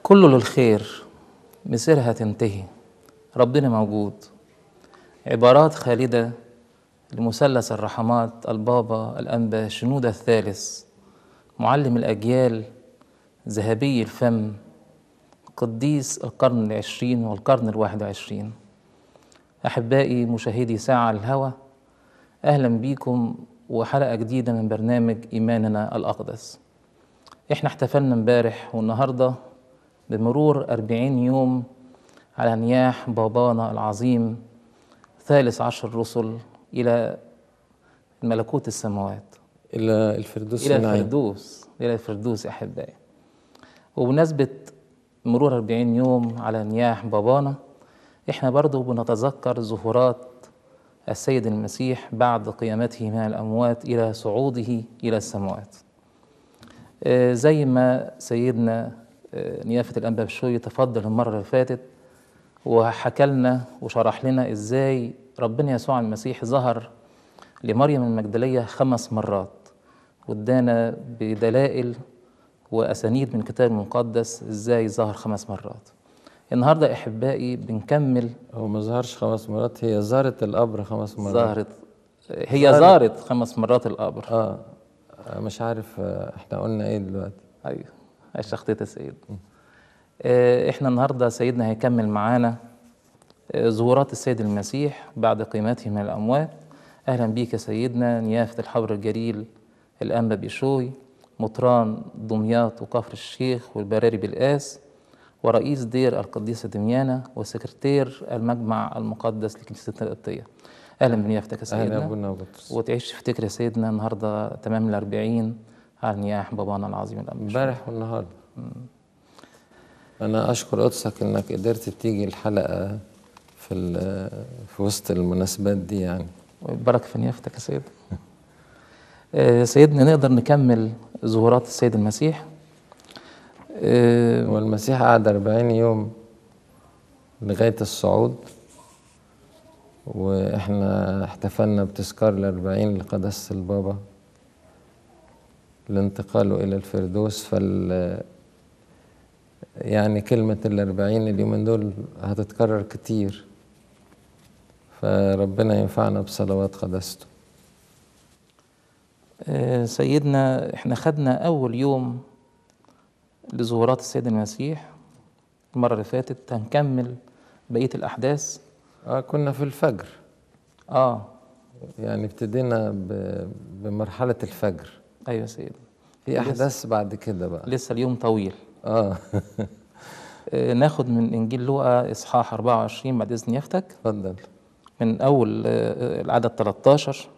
كله للخير مسيرها تنتهي ربنا موجود عبارات خالدة لمثلث الرحمات البابا الأنبا شنودة الثالث معلم الأجيال ذهبي الفم قديس القرن العشرين والقرن الواحد وعشرين أحبائي مشاهدي ساعة على الهوى أهلا بيكم وحلقة جديدة من برنامج إيماننا الأقدس إحنا احتفلنا امبارح والنهاردة بمرور أربعين يوم على نياح بابانا العظيم ثالث عشر رسل إلى ملكوت السماوات إلى الفردوس إلى النعيم. الفردوس إلى الفردوس يا أحبائي وبمناسبة مرور 40 يوم على نياح بابانا إحنا برضو بنتذكر ظهورات السيد المسيح بعد قيامته من الأموات إلى صعوده إلى السماوات آه، زي ما سيدنا آه، نيافة الأنبا بشوي تفضل المرة اللي فاتت وحكى لنا وشرح لنا إزاي ربنا يسوع المسيح ظهر لمريم المجدلية خمس مرات وادانا بدلائل وأسانيد من الكتاب المقدس إزاي ظهر خمس مرات النهاردة أحبائي بنكمل هو ما ظهرش خمس مرات هي زارت القبر خمس مرات ظهرت هي زارت خمس مرات القبر اه آه، مش عارف آه، احنا قلنا ايه دلوقتي ايوه اشتخطيت يا سيد آه، احنا النهارده سيدنا هيكمل معانا آه، ظهورات السيد المسيح بعد قيامته من الاموات اهلا بيك يا سيدنا نيافه الحبر الجليل الانبا بيشوي مطران دمياط وكفر الشيخ والبراري بالقاس ورئيس دير القديسة دميانة وسكرتير المجمع المقدس لكنيسة القبطية أهلا بنيافتك يا اهلا سيدنا ابونا بطرس وتعيش تفتكر يا سيدنا النهارده تمام الأربعين على نياح بابانا العظيم الأنبا امبارح والنهارده انا اشكر قدسك انك قدرت تيجي الحلقه في ال- في وسط المناسبات دي يعني وبركة في نيافتك يا سيد آه، سيدنا نقدر نكمل ظهورات السيد المسيح آه، هو المسيح قعد 40 يوم لغايه الصعود واحنا احتفلنا بتذكار الأربعين لقداسة البابا لانتقاله إلى الفردوس فال يعني كلمة الأربعين اليومين دول هتتكرر كتير فربنا ينفعنا بصلوات قداسته آه، سيدنا احنا خدنا أول يوم لظهورات السيد المسيح المرة اللي فاتت هنكمل بقية الأحداث اه كنا في الفجر اه يعني ابتدينا ب- بمرحلة الفجر أيوة يا سيدنا في أحداث بعد كده بقى لسه اليوم طويل اه آه، ناخد من إنجيل لوقا إصحاح 24 بعد إذن يفتك اتفضل من أول آه، العدد 13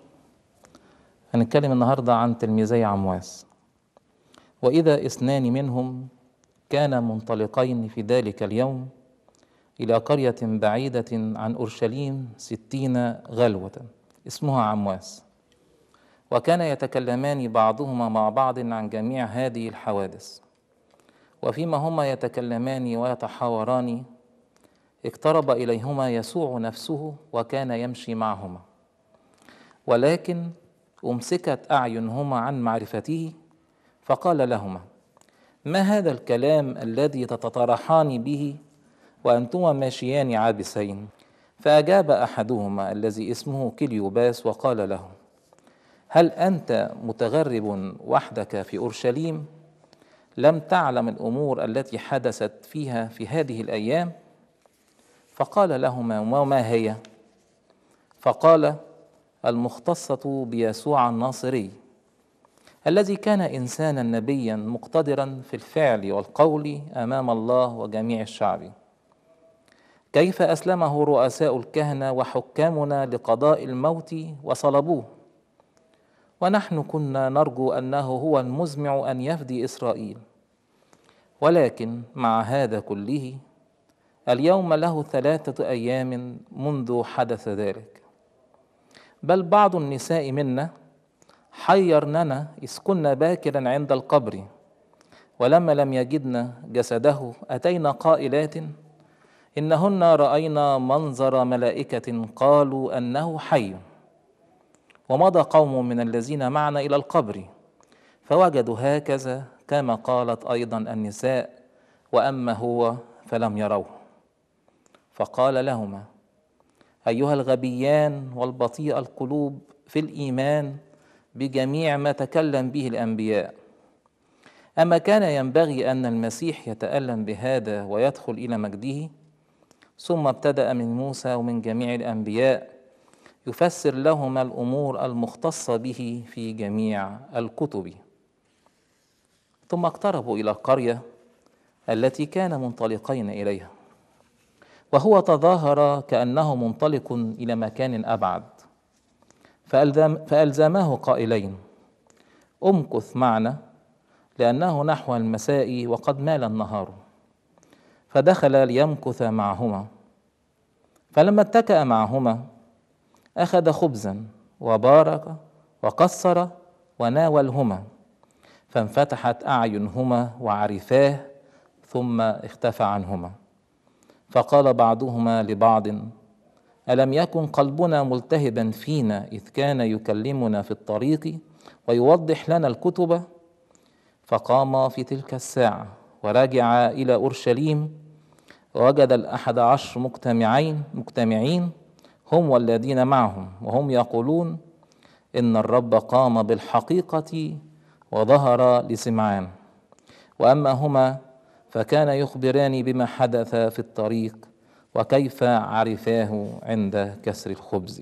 هنتكلم النهاردة عن تلميذي عمواس وإذا اثنان منهم كانا منطلقين في ذلك اليوم إلى قرية بعيدة عن أورشليم ستين غلوة اسمها عمواس وكان يتكلمان بعضهما مع بعض عن جميع هذه الحوادث وفيما هما يتكلمان ويتحاوران اقترب إليهما يسوع نفسه وكان يمشي معهما ولكن أمسكت أعينهما عن معرفته فقال لهما ما هذا الكلام الذي تتطرحان به وأنتما ماشيان عابسين فأجاب أحدهما الذي اسمه كليوباس وقال له هل أنت متغرب وحدك في أورشليم لم تعلم الأمور التي حدثت فيها في هذه الأيام فقال لهما وما هي فقال المختصة بيسوع الناصري الذي كان إنسانا نبيا مقتدرا في الفعل والقول أمام الله وجميع الشعب كيف أسلمه رؤساء الكهنة وحكامنا لقضاء الموت وصلبوه ونحن كنا نرجو أنه هو المزمع أن يفدي إسرائيل ولكن مع هذا كله اليوم له ثلاثة أيام منذ حدث ذلك بل بعض النساء منا حيرننا إذ كنا باكرا عند القبر ولما لم يجدن جسده أتينا قائلات إنهن رأينا منظر ملائكة قالوا أنه حي ومضى قوم من الذين معنا إلى القبر فوجدوا هكذا كما قالت أيضا النساء واما هو فلم يروه فقال لهما ايها الغبيان والبطيء القلوب في الايمان بجميع ما تكلم به الانبياء اما كان ينبغي ان المسيح يتالم بهذا ويدخل الى مجده ثم ابتدا من موسى ومن جميع الانبياء يفسر لهما الامور المختصه به في جميع الكتب ثم اقتربوا الى القريه التي كان منطلقين اليها وهو تظاهر كانه منطلق الى مكان ابعد فألزم فالزماه قائلين امكث معنا لانه نحو المساء وقد مال النهار فدخل ليمكث معهما فلما اتكأ معهما أخذ خبزا وبارك وقصر وناولهما فانفتحت أعينهما وعرفاه ثم اختفى عنهما فقال بعضهما لبعض ألم يكن قلبنا ملتهبا فينا إذ كان يكلمنا في الطريق ويوضح لنا الكتب فقام في تلك الساعة ورجع إلى أورشليم ووجد الأحد عشر مجتمعين مجتمعين هم والذين معهم وهم يقولون إن الرب قام بالحقيقة وظهر لسمعان وأما هما فكان يخبران بما حدث في الطريق وكيف عرفاه عند كسر الخبز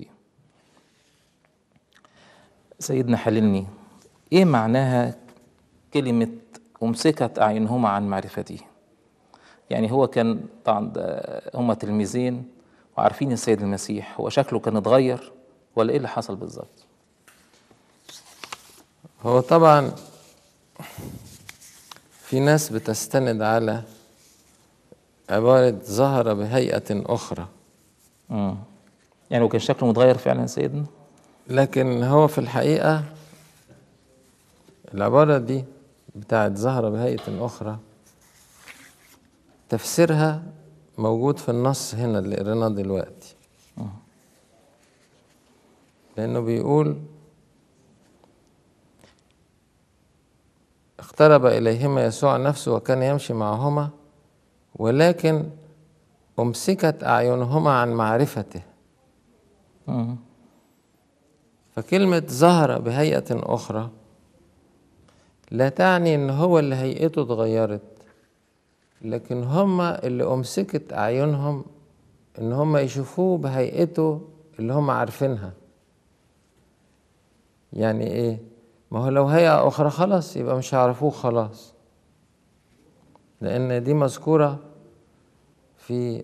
سيدنا حللني ايه معناها كلمة أمسكت أعينهما عن معرفته يعني هو كان طبعا هما تلميذين وعارفين السيد المسيح هو شكله كان اتغير ولا ايه اللي حصل بالظبط هو طبعا في ناس بتستند على عبارة ظهر بهيئة أخرى مم. يعني هو كان شكله متغير فعلا يا سيدنا لكن هو في الحقيقة العبارة دي بتاعت ظهر بهيئة أخرى تفسيرها موجود في النص هنا اللي قريناه دلوقتي لأنه بيقول اقترب إليهما يسوع نفسه وكان يمشي معهما ولكن أمسكت أعينهما عن معرفته مم. فكلمة ظهر بهيئة أخرى لا تعني إن هو اللي هيئته اتغيرت لكن هما اللي أمسكت أعينهم إن هما يشوفوه بهيئته اللي هما عارفينها يعني إيه؟ ما هو لو هيئة أخرى خلاص يبقى مش هيعرفوه خلاص لأن دي مذكورة في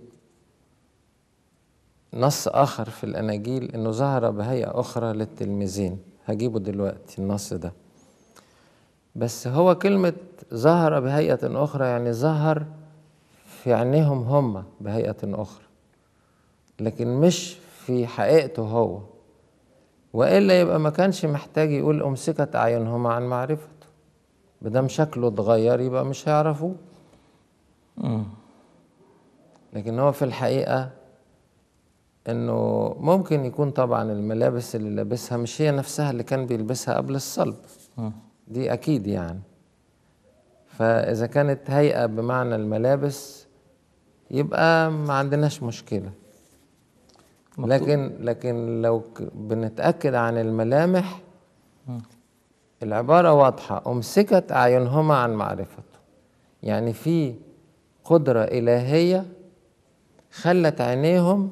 نص آخر في الأناجيل إنه ظهر بهيئة أخرى للتلميذين هجيبه دلوقتي النص ده بس هو كلمة ظهر بهيئة أخرى يعني ظهر في عينيهم هم بهيئة أخرى لكن مش في حقيقته هو وإلا يبقى ما كانش محتاج يقول أمسكت أعينهما عن معرفته بدم شكله اتغير يبقى مش هيعرفوه مم. لكن هو في الحقيقة انه ممكن يكون طبعا الملابس اللي لابسها مش هي نفسها اللي كان بيلبسها قبل الصلب مم. دي اكيد يعني فاذا كانت هيئة بمعنى الملابس يبقى ما عندناش مشكلة مكتوب. لكن لكن لو ك- بنتأكد عن الملامح العبارة واضحة أمسكت أعينهما عن معرفته يعني في قدرة إلهية خلت عينيهم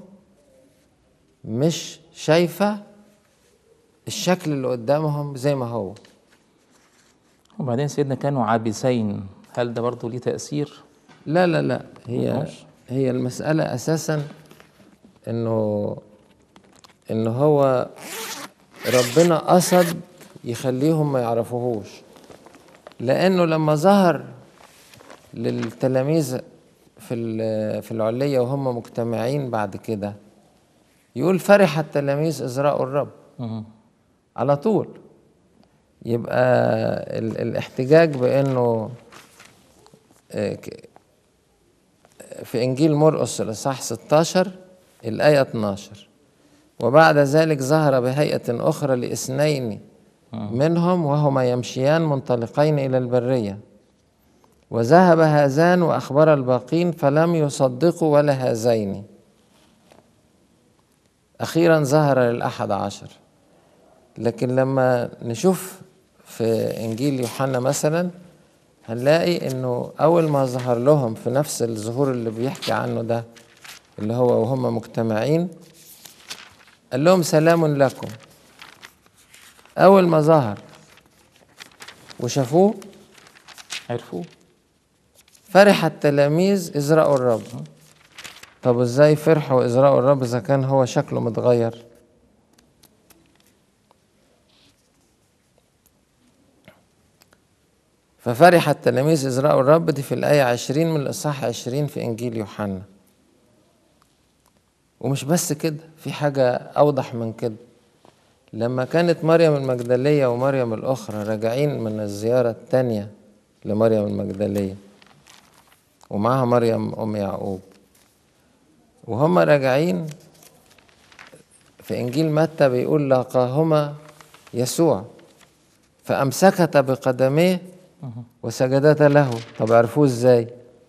مش شايفة الشكل اللي قدامهم زي ما هو وبعدين سيدنا كانوا عابسين هل ده برضه ليه تأثير؟ لا لا لا هي ماشي. هي المسألة أساسا إنه إن هو ربنا قصد يخليهم ما يعرفوهوش لأنه لما ظهر للتلاميذ في ال- في العلية وهم مجتمعين بعد كده يقول فرح التلاميذ إذ رأوا الرب مم. على طول يبقى ال- الاحتجاج بانه آه، ك- في انجيل مرقس الاصحاح 16 الايه 12 وبعد ذلك ظهر بهيئه اخرى لاثنين منهم وهما يمشيان منطلقين الى البريه وذهب هذان وأخبر الباقين فلم يصدقوا ولا هذين أخيرا ظهر للأحد عشر لكن لما نشوف في إنجيل يوحنا مثلا هنلاقي إنه أول ما ظهر لهم في نفس الظهور اللي بيحكي عنه ده اللي هو وهم مجتمعين قال لهم سلام لكم أول ما ظهر وشافوه عرفوه فرح التلاميذ إذ رأوا الرب طب ازاي فرحوا إذ رأوا الرب إذا كان هو شكله متغير ففرح التلاميذ إذ رأوا الرب دي في الآية عشرين من الإصحاح عشرين في إنجيل يوحنا ومش بس كده في حاجة أوضح من كده لما كانت مريم المجدلية ومريم الأخرى راجعين من الزيارة التانية لمريم المجدلية ومعها مريم أم يعقوب وهم راجعين في إنجيل متى بيقول لقاهما يسوع فأمسكتا بقدميه وسجدتا له طب عرفوه ازاي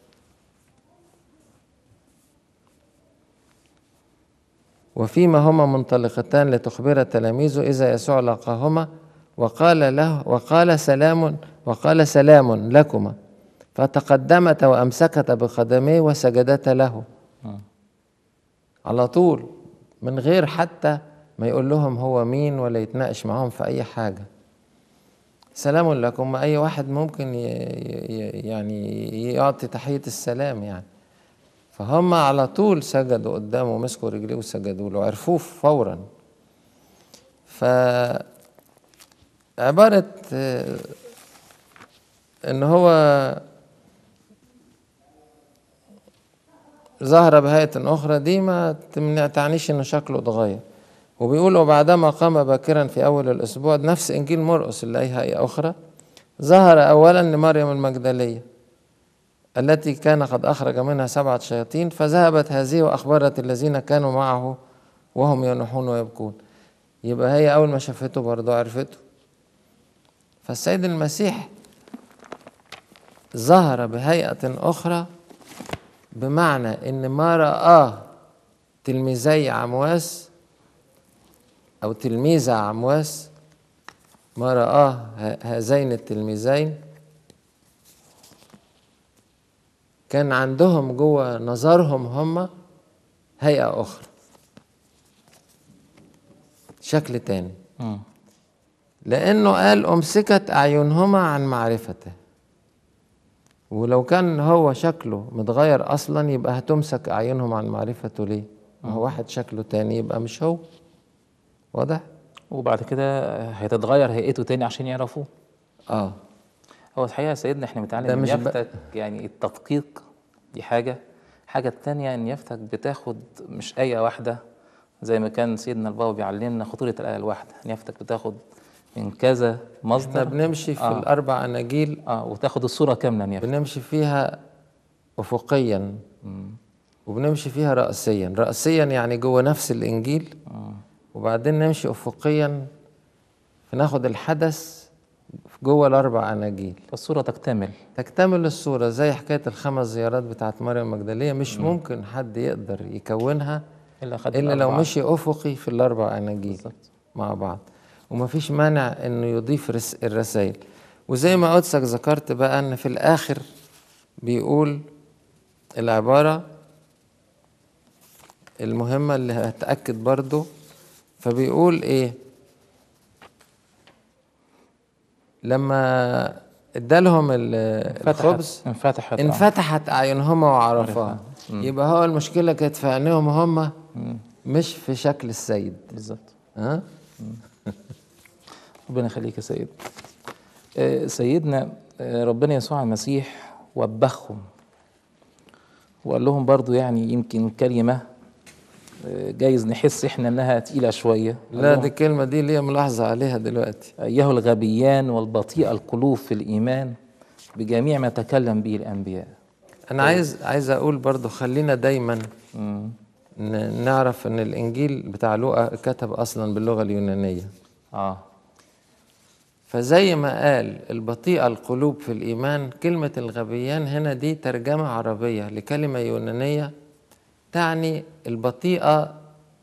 وفيما هما منطلقتان لتخبر تلاميذه إذا يسوع لقاهما وقال له وقال سلام وقال سلام لكما فتقدمت وأمسكتا بقدميه وسجدتا له على طول من غير حتى ما يقول لهم هو مين ولا يتناقش معاهم في أي حاجة سلام لكم ما أي واحد ممكن ي- ي- يعني يعطي تحية السلام يعني فهم على طول سجدوا قدامه مسكوا رجليه وسجدوا له عرفوه فورا ف عبارة آه، إن هو ظهر بهيئة أخرى دي ما تمنع تعنيش إنه شكله اتغير وبيقول وبعدما قام باكرا في أول الأسبوع نفس إنجيل مرقس اللي أي هيئة أخرى ظهر أولا لمريم المجدلية التي كان قد أخرج منها سبعة شياطين فذهبت هذه وأخبرت الذين كانوا معه وهم ينوحون ويبكون يبقى هي أول ما شافته برضه عرفته فالسيد المسيح ظهر بهيئة أخرى بمعنى إن ما رآه تلميذي عمواس أو تلميذة عمواس ما رآه ه- هذين التلميذين كان عندهم جوه نظرهم هم هيئة أخرى شكل تاني مم. لأنه قال أمسكت أعينهما عن معرفته ولو كان هو شكله متغير أصلا يبقى هتمسك أعينهم عن معرفته ليه؟ ما هو واحد شكله تاني يبقى مش هو واضح؟ وبعد كده هيتتغير هيئته تاني عشان يعرفوه اه هو الحقيقة يا سيدنا احنا ده بنتعلم مش من ب- يفتك يعني التدقيق دي حاجة حاجة التانية ان يفتك بتاخد مش آية واحدة زي ما كان سيدنا البابا بيعلمنا خطورة الآية الواحدة ان يفتك بتاخد من كذا احنا مصدر بنمشي في آه. الأربع أناجيل اه وتاخد الصورة كاملة ان يفتك بنمشي فيها أفقيا وبنمشي فيها رأسيا رأسيا يعني جوه نفس الإنجيل وبعدين نمشي أفقيا فناخد الحدث جوه الأربع أناجيل فالصورة تكتمل تكتمل الصورة زي حكاية الخمس زيارات بتاعت مريم المجدلية مش ممكن حد يقدر يكونها إلا خد إلا لو الأربعة. مشي أفقي في الأربع أناجيل بالظبط. مع بعض ومفيش مانع إنه يضيف رس الرسائل وزي ما قدسك ذكرت بقى إن في الآخر بيقول العبارة المهمة اللي هتأكد برضو فبيقول إيه لما ادالهم ال- الخبز انفتحت آه. انفتحت اعينهما وعرفاها يبقى هو المشكله كانت في عينيهم هم مش في شكل السيد بالظبط ها ربنا يخليك يا سيد آه، سيدنا آه، ربنا يسوع المسيح وبخهم وقال لهم برضو يعني يمكن كلمة آه، جايز نحس احنا انها تقيلة شوية قال لا لهم، دي الكلمه دي ليا ملاحظه عليها دلوقتي أيها الغبيان والبطيء القلوب في الإيمان بجميع ما تكلم به الأنبياء انا عايز عايز اقول برضو خلينا دايما مم. ن- نعرف ان الانجيل بتاع لوقا كتب اصلا باللغه اليونانيه اه فزي ما قال البطيئة القلوب في الإيمان كلمة الغبيان هنا دي ترجمة عربية لكلمة يونانية تعني البطيئة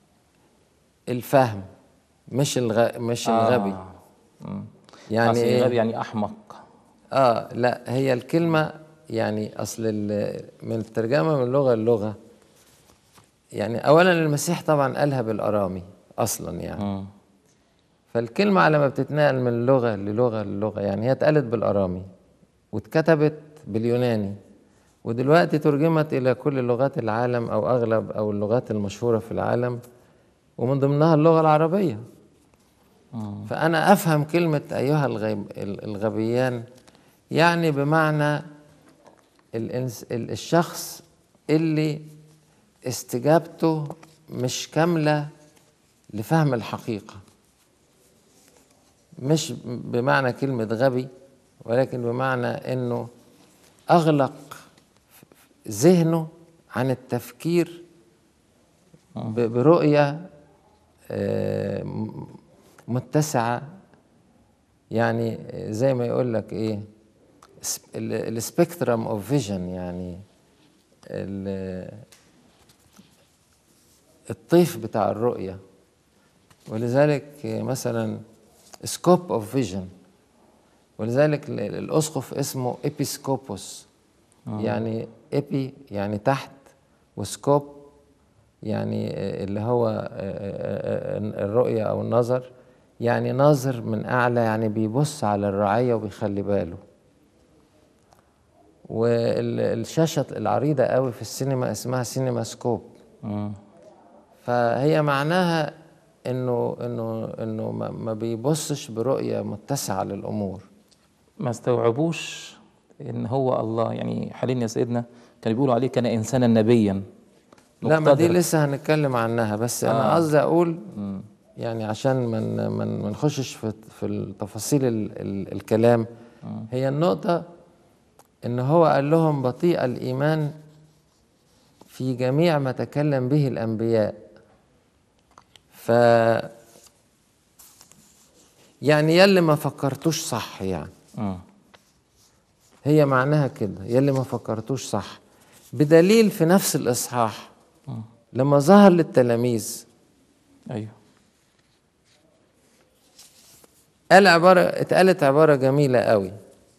الفهم مش الغ... مش الغبي مم. يعني أصل إيه؟ غبي يعني أحمق اه لا هي الكلمة يعني أصل ال- من الترجمة من لغة للغة يعني أولا المسيح طبعا قالها بالأرامي أصلا يعني مم. فالكلمة على ما بتتنقل من لغة للغة للغة يعني هي اتقالت بالأرامي واتكتبت باليوناني ودلوقتي ترجمت إلى كل لغات العالم أو أغلب أو اللغات المشهورة في العالم ومن ضمنها اللغة العربية مم. فأنا أفهم كلمة أيها الغيب الغبيان يعني بمعنى الإنس ال- الشخص اللي استجابته مش كاملة لفهم الحقيقة مش بمعنى كلمة غبي ولكن بمعنى إنه أغلق ذهنه عن التفكير ب- برؤية آه، م- متسعة يعني زي ما يقول لك ايه السبيكترم اوف فيجن يعني ال- الطيف بتاع الرؤية ولذلك مثلا سكوب اوف فيجن ولذلك ال- الاسقف اسمه ابيسكوبوس يعني ابي يعني تحت وسكوب يعني آه، اللي هو آه، آه، آه، الرؤية أو النظر يعني ناظر من أعلى يعني بيبص على الرعية وبيخلي باله والشاشة العريضة قوي في السينما اسمها سينما سكوب مم. فهي معناها انه انه انه ما ما بيبصش برؤية متسعة للأمور ما استوعبوش ان هو الله يعني حاليا يا سيدنا كانوا بيقولوا عليه كان انسانا نبيا لا ما دي مقتدر. لسه هنتكلم عنها بس انا آه. قصدي اقول مم. يعني عشان من من ما نخشش في في التفاصيل ال ال الكلام هي النقطة ان هو قال لهم بطيء الايمان في جميع ما تكلم به الانبياء ف يعني يلي ما فكرتوش صح يعني مم. هي معناها كده يلي ما فكرتوش صح بدليل في نفس الاصحاح مم. لما ظهر للتلاميذ ايوه قال عبارة اتقالت عبارة جميلة قوي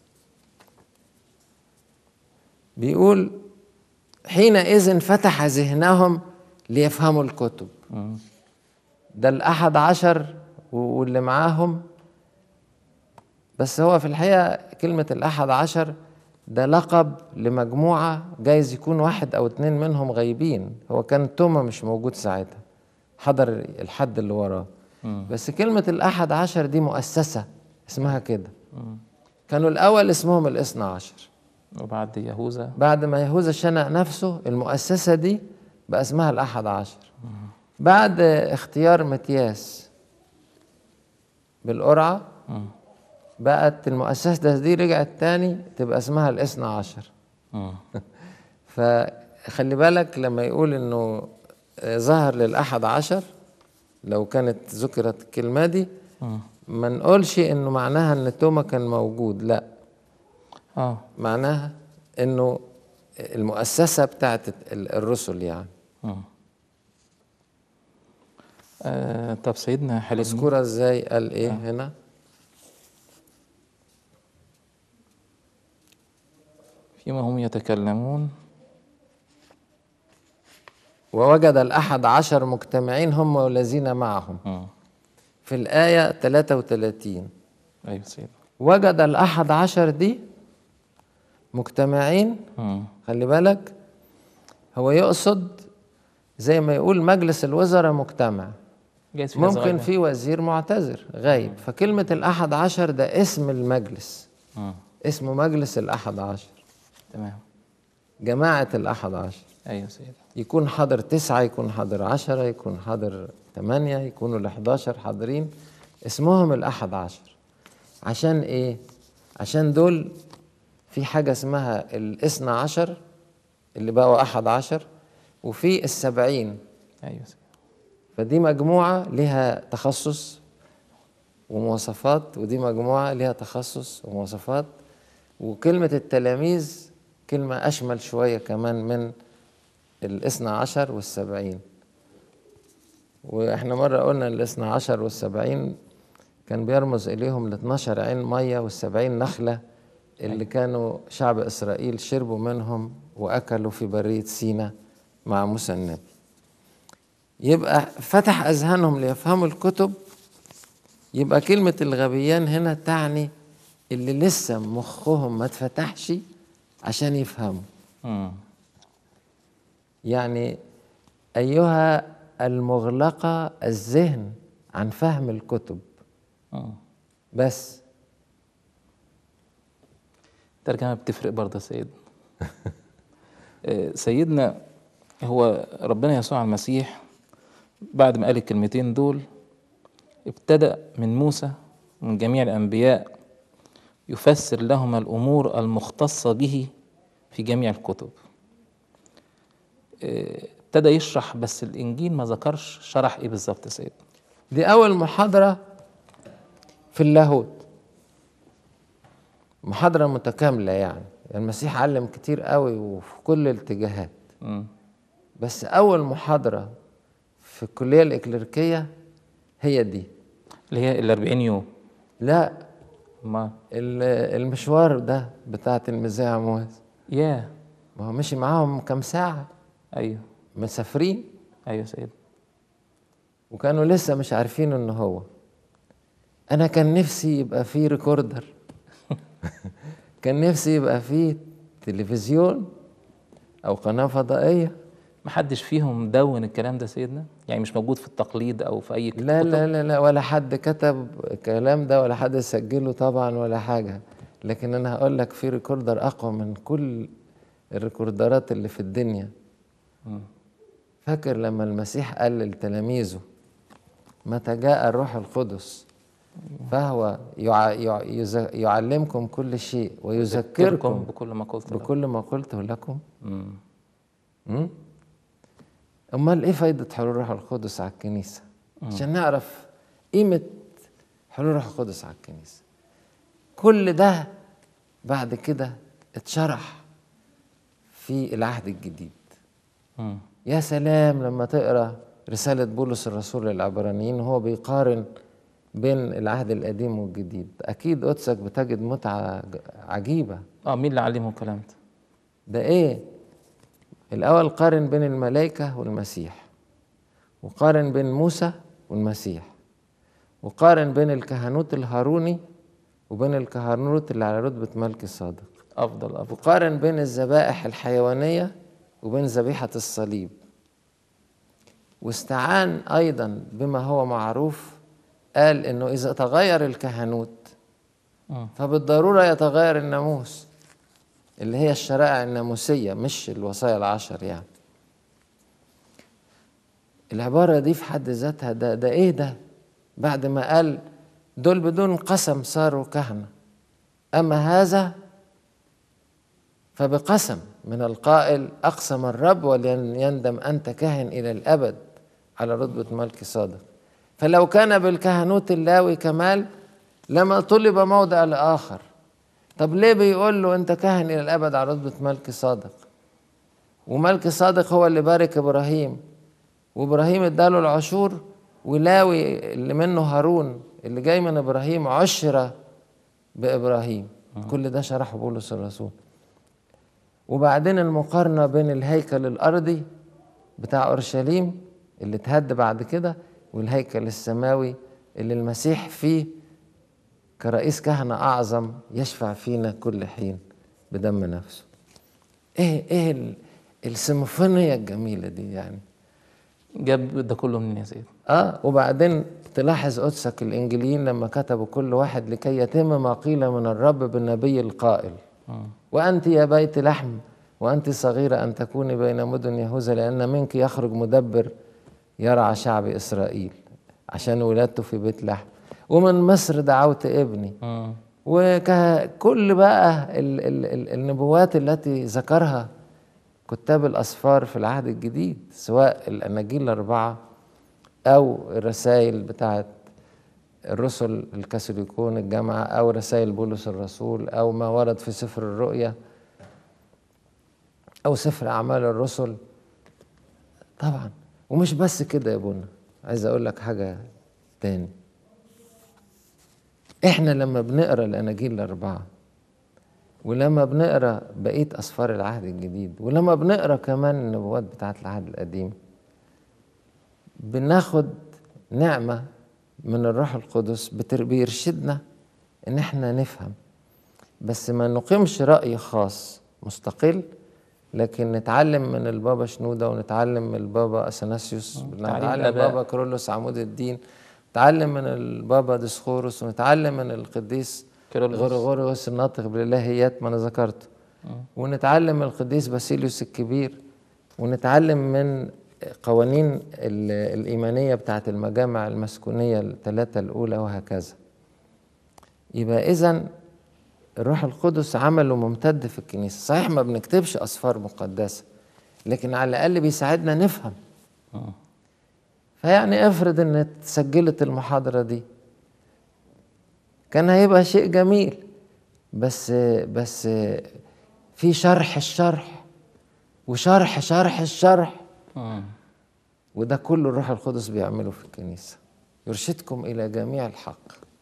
بيقول حينئذ فتح ذهنهم ليفهموا الكتب مم. ده الأحد عشر و- واللي معاهم بس هو في الحقيقة كلمة الأحد عشر ده لقب لمجموعة جايز يكون واحد أو اتنين منهم غايبين هو كان توما مش موجود ساعتها حضر الحد اللي وراه مم. بس كلمة الأحد عشر دي مؤسسة اسمها كده مم. كانوا الأول اسمهم الاثنى عشر وبعد يهوذا بعد ما يهوذا شنق نفسه المؤسسة دي بقى اسمها الأحد عشر بعد اختيار متياس بالقرعة مم. بقت المؤسسة دي رجعت تاني تبقى اسمها الاثنى عشر مم. فخلي بالك لما يقول انه آه، ظهر للأحد عشر لو كانت ذكرت الكلمة دي مم. ما نقولش انه معناها ان توما كان موجود لا اه معناها انه المؤسسة بتاعت ال- الرسل يعني مم. آه طب سيدنا حاليا مذكورة ازاي قال ايه هنا فيما هم يتكلمون ووجد الأحد عشر مجتمعين هم والذين معهم مم. في الآية 33 ايوه سيدنا وجد الأحد عشر دي مجتمعين مم. خلي بالك هو يقصد زي ما يقول مجلس الوزراء مجتمع جايز في ناس ممكن غايبة. في وزير معتذر غايب فكلمة الأحد عشر ده اسم المجلس مم. اسمه مجلس الأحد عشر تمام جماعة الأحد عشر ايوه سيدنا يكون حاضر تسعة يكون حاضر عشرة يكون حاضر ثمانية يكونوا الأحداشر حاضرين اسمهم الأحد عشر عشان إيه؟ عشان دول في حاجة اسمها الاثنى عشر اللي بقوا أحد عشر وفي السبعين ايوه سيدنا فدي مجموعة لها تخصص ومواصفات ودي مجموعة ليها تخصص ومواصفات وكلمة التلاميذ كلمة أشمل شوية كمان من الاثنى عشر والسبعين واحنا مرة قلنا الاثنى عشر والسبعين كان بيرمز إليهم ال 12 عين مية والسبعين نخلة اللي كانوا شعب إسرائيل شربوا منهم وأكلوا في برية سينا مع موسى النبي يبقى فتح أذهانهم ليفهموا الكتب يبقى كلمة الغبيان هنا تعني اللي لسه مخهم ما اتفتحش عشان يفهموا مم. يعني أيها المغلقة الذهن عن فهم الكتب مم. بس الترجمة بتفرق برضه يا سيد آه، سيدنا هو ربنا يسوع المسيح بعد ما قال الكلمتين دول ابتدأ من موسى من جميع الأنبياء يفسر لهم الأمور المختصة به في جميع الكتب آه، ابتدى يشرح بس الإنجيل ما ذكرش شرح إيه بالظبط يا سيد دي أول محاضرة في اللاهوت محاضرة متكاملة يعني المسيح علم كتير قوي وفي كل الاتجاهات مم. بس أول محاضرة في الكلية الإكليريكية هي دي اللي هي الأربعين يوم لا ما ال- المشوار ده بتاع تلميذي عمواس يا ما هو مشي معاهم كام ساعة أيوه مسافرين أيوه يا سيد وكانوا لسه مش عارفين ان هو انا كان نفسي يبقى فيه ريكوردر كان نفسي يبقى فيه تلفزيون او قناة فضائية محدش فيهم دون الكلام ده سيدنا يعني مش موجود في التقليد او في اي كتب لا لا لا لا ولا حد كتب الكلام ده ولا حد سجله طبعا ولا حاجة لكن انا هقول لك في ريكوردر اقوى من كل الريكوردرات اللي في الدنيا مم. فاكر لما المسيح قال لتلاميذه متى جاء الروح القدس فهو يع... يع... يز... يعلمكم كل شيء ويذكركم بكل ما قلت لكم بكل ما قلته لكم مم. م? امال ايه فايده حلول الروح القدس على الكنيسه عشان نعرف قيمه حلول الروح القدس على الكنيسه كل ده بعد كده اتشرح في العهد الجديد مم. يا سلام لما تقرا رسالة بولس الرسول للعبرانيين وهو بيقارن بين العهد القديم والجديد أكيد قدسك بتجد متعة ج- عجيبة اه مين اللي علمه الكلام ده ده إيه؟ الأول قارن بين الملائكة والمسيح وقارن بين موسى والمسيح وقارن بين الكهنوت الهاروني وبين الكهنوت اللي على رتبة ملك الصادق افضل افضل وقارن بين الذبائح الحيوانية وبين ذبيحة الصليب واستعان أيضا بما هو معروف قال إنه إذا تغير الكهنوت مم. فبالضرورة يتغير الناموس اللي هي الشرائع الناموسية مش الوصايا العشر يعني العبارة دي في حد ذاتها ده ده إيه ده بعد ما قال دول بدون قسم صاروا كهنة أما هذا فبقسم من القائل أقسم الرب وليندم أنت كاهن إلى الأبد على رتبة ملك صادق فلو كان بالكهنوت اللاوي كمال لما طلب موضع لآخر طب ليه بيقول له أنت كاهن إلى الأبد على رتبة ملك صادق وملك صادق هو اللي بارك إبراهيم وإبراهيم اداله العشور ولاوي اللي منه هارون اللي جاي من إبراهيم عشر بإبراهيم كل ده شرحه بولس الرسول وبعدين المقارنة بين الهيكل الأرضي بتاع أورشليم اللي اتهد بعد كده والهيكل السماوي اللي المسيح فيه كرئيس كهنة أعظم يشفع فينا كل حين بدم نفسه إيه إيه ال- السيمفونية الجميلة دي يعني جاب ده كله منين يا سيد اه وبعدين تلاحظ قدسك الانجيليين لما كتبوا كل واحد لكي يتم ما قيل من الرب بالنبي القائل مم. وانت يا بيت لحم وانت صغيره ان تكوني بين مدن يهوذا لان منك يخرج مدبر يرعى شعب اسرائيل عشان ولادته في بيت لحم ومن مصر دعوت ابني مم. وكل بقى ال ال ال النبوات التي ذكرها كتاب الأسفار في العهد الجديد سواء الأناجيل الأربعة أو الرسائل بتاعت الرسل الكاثوليكون الجامعة أو رسائل بولس الرسول أو ما ورد في سفر الرؤيا أو سفر أعمال الرسل طبعا ومش بس كده يا بونا عايز أقول لك حاجة تاني إحنا لما بنقرأ الأناجيل الأربعة ولما بنقرأ بقية أسفار العهد الجديد ولما بنقرأ كمان النبوات بتاعت العهد القديم بناخد نعمة من الروح القدس بتر- بيرشدنا إن إحنا نفهم بس ما نقيمش رأي خاص مستقل لكن نتعلم من البابا شنودة ونتعلم من البابا أثناسيوس تعليم ونتعلم من الآباء. البابا كرولوس عمود الدين نتعلم من البابا ديسخورس ونتعلم من القديس كيرلس. غرغوريوس الناطق بالإلهيات ما أنا ذكرته ونتعلم من القديس باسيليوس الكبير ونتعلم من قوانين ال- الإيمانية بتاعت المجامع المسكونية الثلاثة الأولى وهكذا يبقى إذا الروح القدس عمله ممتد في الكنيسة صحيح ما بنكتبش أسفار مقدسة لكن على الأقل بيساعدنا نفهم فيعني افرض ان اتسجلت المحاضرة دي كان هيبقى شيء جميل بس بس في شرح الشرح وشرح شرح الشرح مم. وده كله الروح القدس بيعمله في الكنيسة يرشدكم إلى جميع الحق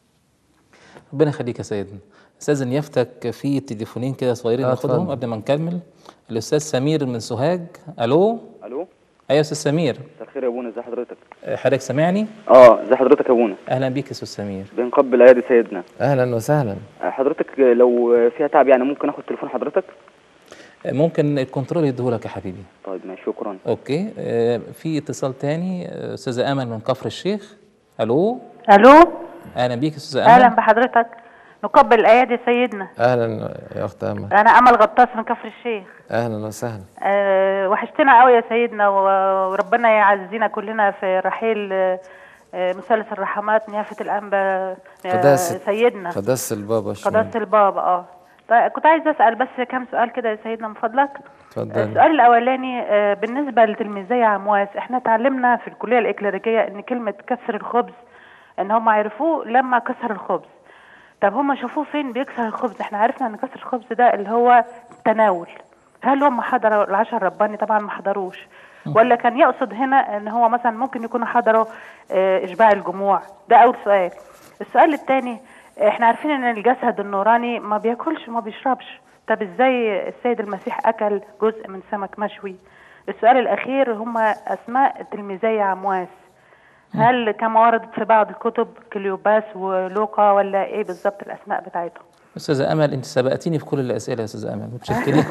ربنا يخليك يا سيدنا استاذ نيافتك في تليفونين كده صغيرين آه، ناخدهم اتفضل. قبل ما نكمل الاستاذ سمير من سوهاج الو الو ايوه يا استاذ سمير مساء الخير يا ابونا ازي حضرتك أه، حضرتك سامعني اه ازي حضرتك يا ابونا اهلا بيك يا استاذ سمير بنقبل ايادي سيدنا أهلا وسهلا آه، حضرتك لو فيها تعب يعني ممكن اخد تليفون حضرتك أه، ممكن الكنترول يديهولك يا حبيبي طيب ماشي شكرا اوكي أه، في اتصال تاني أه، استاذه امل من كفر الشيخ الو الو اهلا بيك يا استاذه اهلا امل بحضرتك نقبل الايادي سيدنا أهلا يا أخت أمل انا امل غطاس من كفر الشيخ أهلا وسهلا أه وحشتنا قوي يا سيدنا و- وربنا يعزينا كلنا في رحيل أه آه، مثلث الرحمات نيافه الانبا آه، قداسة سيدنا قداسة البابا شنو قداسه البابا اه طيب كنت عايز اسال بس كام سؤال كده يا سيدنا من فضلك اتفضلي. السؤال الاولاني آه، بالنسبه لتلميذي عمواس احنا اتعلمنا في الكليه الاكليريكيه ان كلمه كسر الخبز ان هم عرفوه لما كسر الخبز طب هم شافوه فين بيكسر الخبز احنا عرفنا ان كسر الخبز ده اللي هو التناول هل هم حضروا العشاء الرباني طبعا ما حضروش ولا كان يقصد هنا ان هو مثلا ممكن يكونوا حضروا آه، اشباع الجموع ده اول سؤال السؤال الثاني احنا عارفين ان الجسد النوراني ما بياكلش وما بيشربش طب ازاي السيد المسيح اكل جزء من سمك مشوي السؤال الاخير هم اسماء تلميذي عمواس هل كما وردت في بعض الكتب كليوباس ولوقا ولا ايه بالظبط الاسماء بتاعتهم استاذه امل انت سبقتيني في كل الاسئله يا استاذه امل متشكرين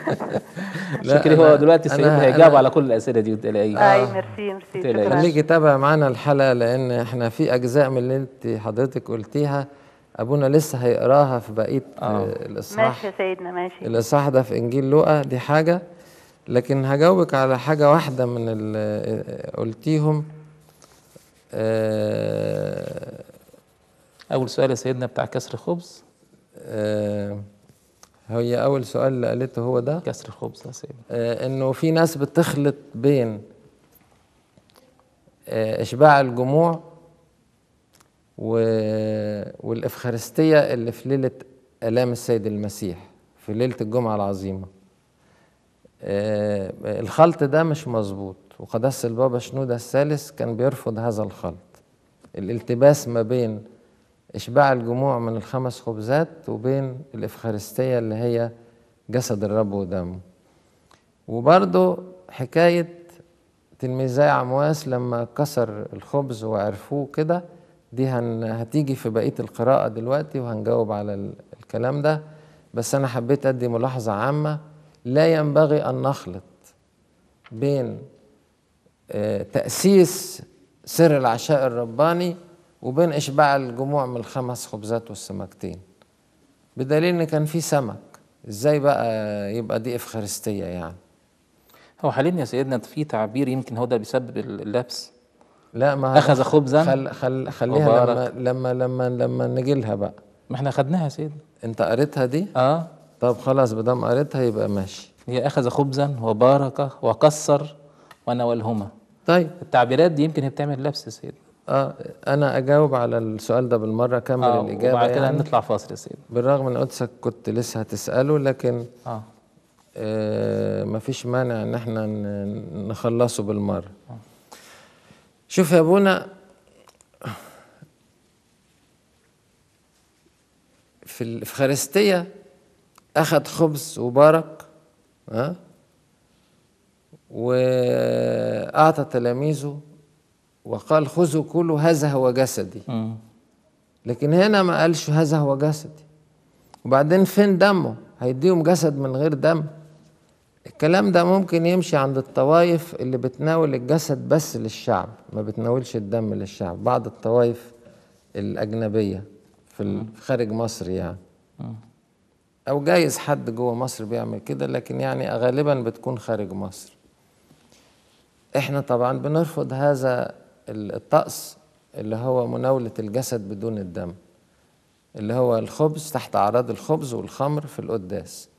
لا، متشكرين هو أنا- دلوقتي أنا- السيد هيجاوب أنا- على كل الاسئله دي وتلاقيه اي ميرسي ميرسي تقلقيش. شكرا خليكي تابع معانا الحلقة لأن احنا في أجزاء من اللي انت حضرتك قلتيها أبونا لسه هيقراها في بقية آه. الإصحاح ماشي يا سيدنا ماشي الإصحاح ده في إنجيل لوقا دي حاجة لكن هجاوبك على حاجة واحدة من اللي قلتيهم آه اول سؤال يا سيدنا بتاع كسر الخبز آه هي أول سؤال اللي قالته هو ده كسر الخبز يا سيدنا آه إنه في ناس بتخلط بين آه إشباع الجموع و... والإفخارستية اللي في ليلة آلام السيد المسيح في ليلة الجمعة العظيمة آه، الخلط ده مش مظبوط وقداسة البابا شنودة الثالث كان بيرفض هذا الخلط الالتباس ما بين إشباع الجموع من الخمس خبزات وبين الإفخارستية اللي هي جسد الرب ودمه وبرضه حكاية تلميذي عمواس لما كسر الخبز وعرفوه كده دي هن هتيجي في بقية القراءة دلوقتي وهنجاوب على ال- الكلام ده بس أنا حبيت أدي ملاحظة عامة لا ينبغي أن نخلط بين آه، تأسيس سر العشاء الرباني وبين إشباع الجموع من الخمس خبزات والسمكتين بدليل إن كان في سمك إزاي بقى يبقى دي إفخارستية يعني هو حاليا يا سيدنا في تعبير يمكن هو ده بيسبب اللبس لا ما أخذ خبزاً خل خل خليها لما وبارك. لما لما لما نجي لها بقى ما احنا خدناها يا سيدنا انت قريتها دي اه طب خلاص بدام قريتها يبقى ماشي هي اخذ خبزا وبارك وكسر وناولهما طيب التعبيرات دي يمكن هي بتعمل لبس يا سيدنا اه انا اجاوب على السؤال ده بالمره اكمل آه الاجابه وبعد كده يعني نطلع فاصل يا سيدي بالرغم ان قدسك كنت لسه هتساله لكن اه آه مفيش مانع ان احنا ن- نخلصه بالمره شوف يا ابونا في الافخارستيه اخذ خبز وبارك ها واعطى تلاميذه وقال خذوا كلوا هذا هو جسدي مم. لكن هنا ما قالش هذا هو جسدي وبعدين فين دمه هيديهم جسد من غير دم الكلام ده ممكن يمشي عند الطوائف اللي بتناول الجسد بس للشعب ما بتناولش الدم للشعب بعض الطوائف الأجنبية في ال- خارج مصر يعني أو جايز حد جوه مصر بيعمل كده لكن يعني غالبا بتكون خارج مصر احنا طبعا بنرفض هذا ال- الطقس اللي هو مناولة الجسد بدون الدم اللي هو الخبز تحت أعراض الخبز والخمر في القداس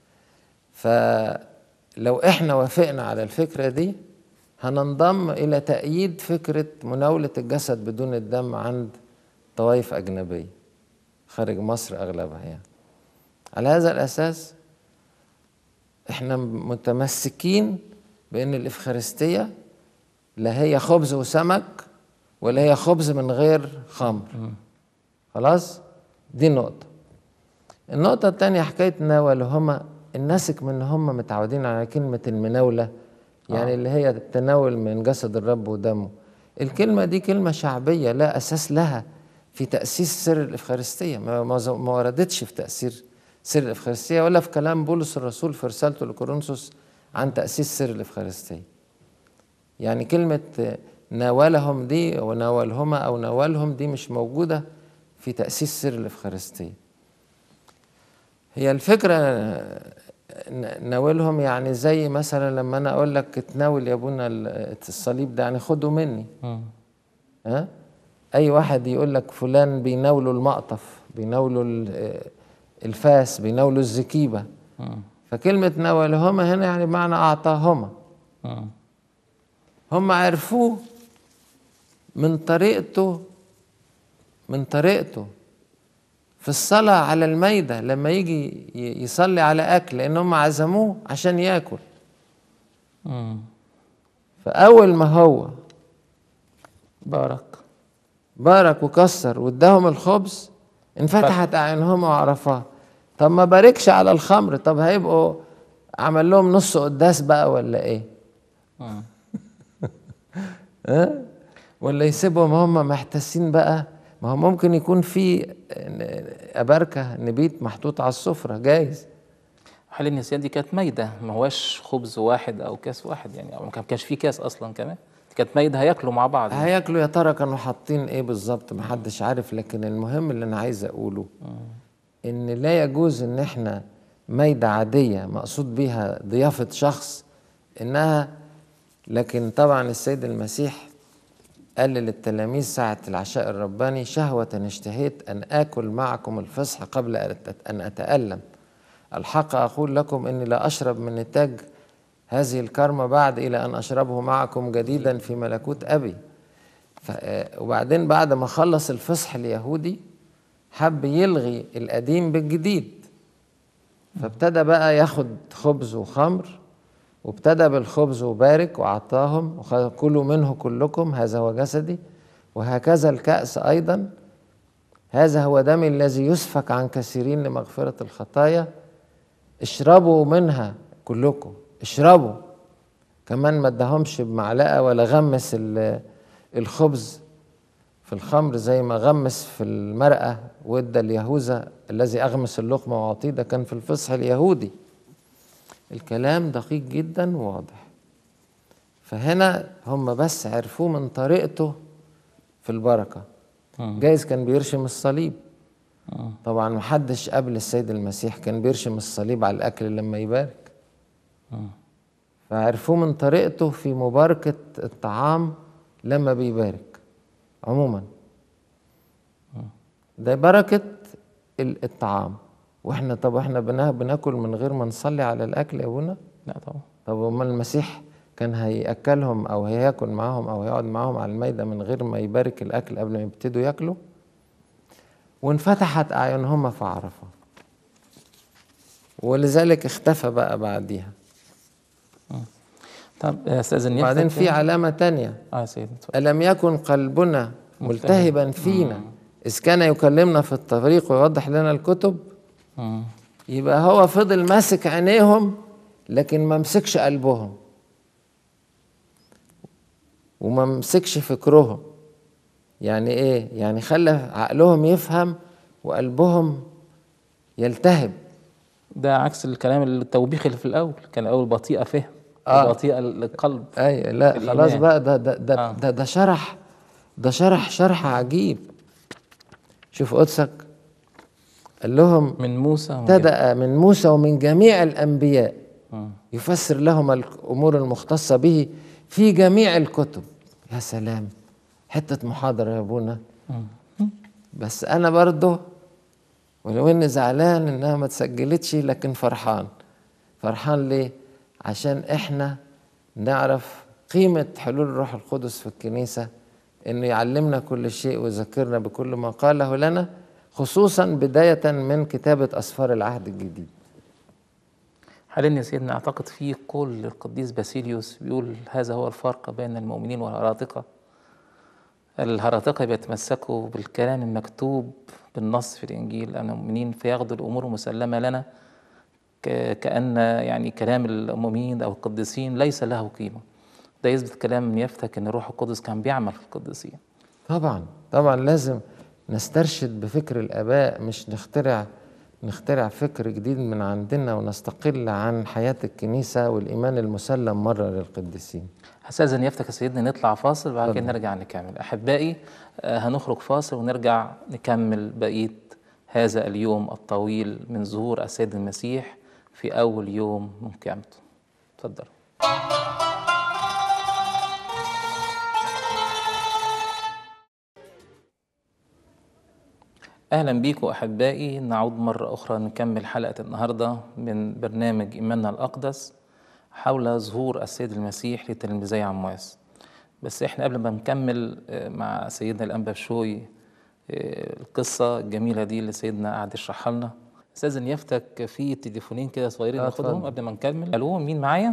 فلو احنا وافقنا على الفكرة دي هننضم إلى تأييد فكرة مناولة الجسد بدون الدم عند طوائف أجنبية خارج مصر أغلبها يعني على هذا الأساس احنا متمسكين بأن الإفخارستية لا هي خبز وسمك ولا هي خبز من غير خمر خلاص دي نقطة النقطة التانية حكاية ناولهما الناسك من هم متعودين على كلمة المناولة يعني اللي هي التناول من جسد الرب ودمه الكلمة دي كلمة شعبية لا أساس لها في تأسيس سر الإفخارستية ما, ما ز- ما وردتش في تأثير سر الإفخارستية ولا في كلام بولس الرسول في رسالته لكورنثوس عن تأسيس سر الإفخارستية يعني كلمة ناولهم دي وناولهما أو ناولهم دي مش موجودة في تأسيس سر الإفخارستية هي الفكرة ن- ناولهم يعني زي مثلا لما أنا أقول لك تناول يا أبونا ال- الصليب ده يعني خده مني مم. ها أي واحد يقول لك فلان بيناولوا المقطف بيناولوا ال- الفاس بيناولوا الزكيبة مم. فكلمة ناولهما هنا يعني بمعنى أعطاهما مم. هم عرفوه من طريقته من طريقته في الصلاة على الميدة لما يجي ي- يصلي على أكل لأن هم عزموه عشان ياكل مم. فأول ما هو بارك بارك وكسر واداهم الخبز انفتحت أعينهم وعرفاه طب ما باركش على الخمر طب هيبقوا عمل لهم نص قداس بقى ولا ايه مم. ها ولا يسيبهم هم محتاسين بقى ما هو ممكن يكون في أبركة نبيت محطوط على السفرة جايز حال النسيان دي كانت مايدة ما هواش خبز واحد أو كاس واحد يعني أو ما كان- كانش فيه كاس أصلا كمان دي كانت مايدة هياكلوا مع بعض يعني. هياكلوا يا ترى كانوا حاطين ايه بالظبط محدش عارف لكن المهم اللي انا عايز اقوله ان لا يجوز ان احنا مايدة عادية مقصود بيها ضيافة شخص انها لكن طبعا السيد المسيح قال للتلاميذ ساعة العشاء الرباني شهوة اشتهيت أن آكل معكم الفصح قبل أن أتألم الحق أقول لكم إني لا أشرب من نتاج هذه الكرمة بعد إلى أن أشربه معكم جديدا في ملكوت أبي ف- آه، وبعدين بعد ما خلص الفصح اليهودي حب يلغي القديم بالجديد فابتدى بقى ياخد خبز وخمر وابتدى بالخبز وبارك وأعطاهم وقال كلوا منه كلكم هذا هو جسدي وهكذا الكأس أيضا هذا هو دمي الذي يسفك عن كثيرين لمغفرة الخطايا اشربوا منها كلكم اشربوا كمان ما ادهمش بمعلقة ولا غمس ال- الخبز في الخمر زي ما غمس في المرأة وادى اليهوذا الذي أغمس اللقمة وأعطيه ده كان في الفصح اليهودي الكلام دقيق جدا وواضح فهنا هم بس عرفوه من طريقته في البركة مم. جايز كان بيرشم الصليب مم. طبعا محدش قبل السيد المسيح كان بيرشم الصليب على الأكل لما يبارك مم. فعرفوه من طريقته في مباركة الطعام لما بيبارك عموما ده بركة ال- الطعام واحنا طب احنا بنا- بناكل من غير ما نصلي على الأكل يا ابونا لا طبعا طب امال المسيح كان هيأكلهم أو هياكل معاهم أو هيقعد معاهم على المايدة من غير ما يبارك الأكل قبل ما يبتدوا ياكلوا وانفتحت أعينهما فعرفا ولذلك اختفى بقى بعديها طب استاذن يفتك وبعدين في علامة تانية اه يا سيدي اتفضل. ألم يكن قلبنا ملتهبا فينا إذ كان يكلمنا في الطريق ويوضح لنا الكتب مم. يبقى هو فضل ماسك عينيهم لكن ما مسكش قلبهم وما مسكش فكرهم يعني ايه يعني خلى عقلهم يفهم وقلبهم يلتهب ده عكس الكلام التوبيخ اللي في الاول كان الاول بطيئه فهم آه. بطيئه القلب اي لا في خلاص الإيمان. بقى ده ده ده, آه. ده, ده شرح ده شرح شرح عجيب شوف قدسك قال لهم من موسى ومن ابتدأ من موسى ومن جميع الأنبياء مم. يفسر لهم الأمور المختصة به في جميع الكتب يا سلام حتة محاضرة يا أبونا بس أنا برضه ولو إني زعلان إنها ما تسجلتش لكن فرحان فرحان ليه؟ عشان إحنا نعرف قيمة حلول الروح القدس في الكنيسة إنه يعلمنا كل شيء ويذكرنا بكل ما قاله لنا خصوصا بداية من كتابة أسفار العهد الجديد حاليا يا سيدنا اعتقد في قول للقديس باسيليوس بيقول هذا هو الفرق بين المؤمنين والهراطقه الهراطقه بيتمسكوا بالكلام المكتوب بالنص في الانجيل اما المؤمنين فياخدوا الامور مسلمه لنا ك- كان يعني كلام المؤمنين او القديسين ليس له قيمه ده يثبت كلام من يفتك ان الروح القدس كان بيعمل في القديسين طبعا طبعا لازم نسترشد بفكر الآباء مش نخترع نخترع فكر جديد من عندنا ونستقل عن حياة الكنيسة والإيمان المسلم مرة للقديسين هستاذن يفتك يا سيدنا نطلع فاصل وبعد كده نرجع نكمل احبائي آه، هنخرج فاصل ونرجع نكمل بقيه هذا اليوم الطويل من ظهور السيد المسيح في اول يوم من قيامته اتفضل اهلا بيكم احبائي نعود مره اخرى نكمل حلقه النهارده من برنامج ايماننا الاقدس حول ظهور السيد المسيح لتلميذي عمواس بس احنا قبل ما نكمل آه، مع سيدنا الانبا بشوي آه، القصه الجميله دي اللي سيدنا قعد يشرحها لنا استاذن يفتك في تليفونين كده صغيرين آه، ناخدهم اتفضل. قبل ما نكمل الو مين معايا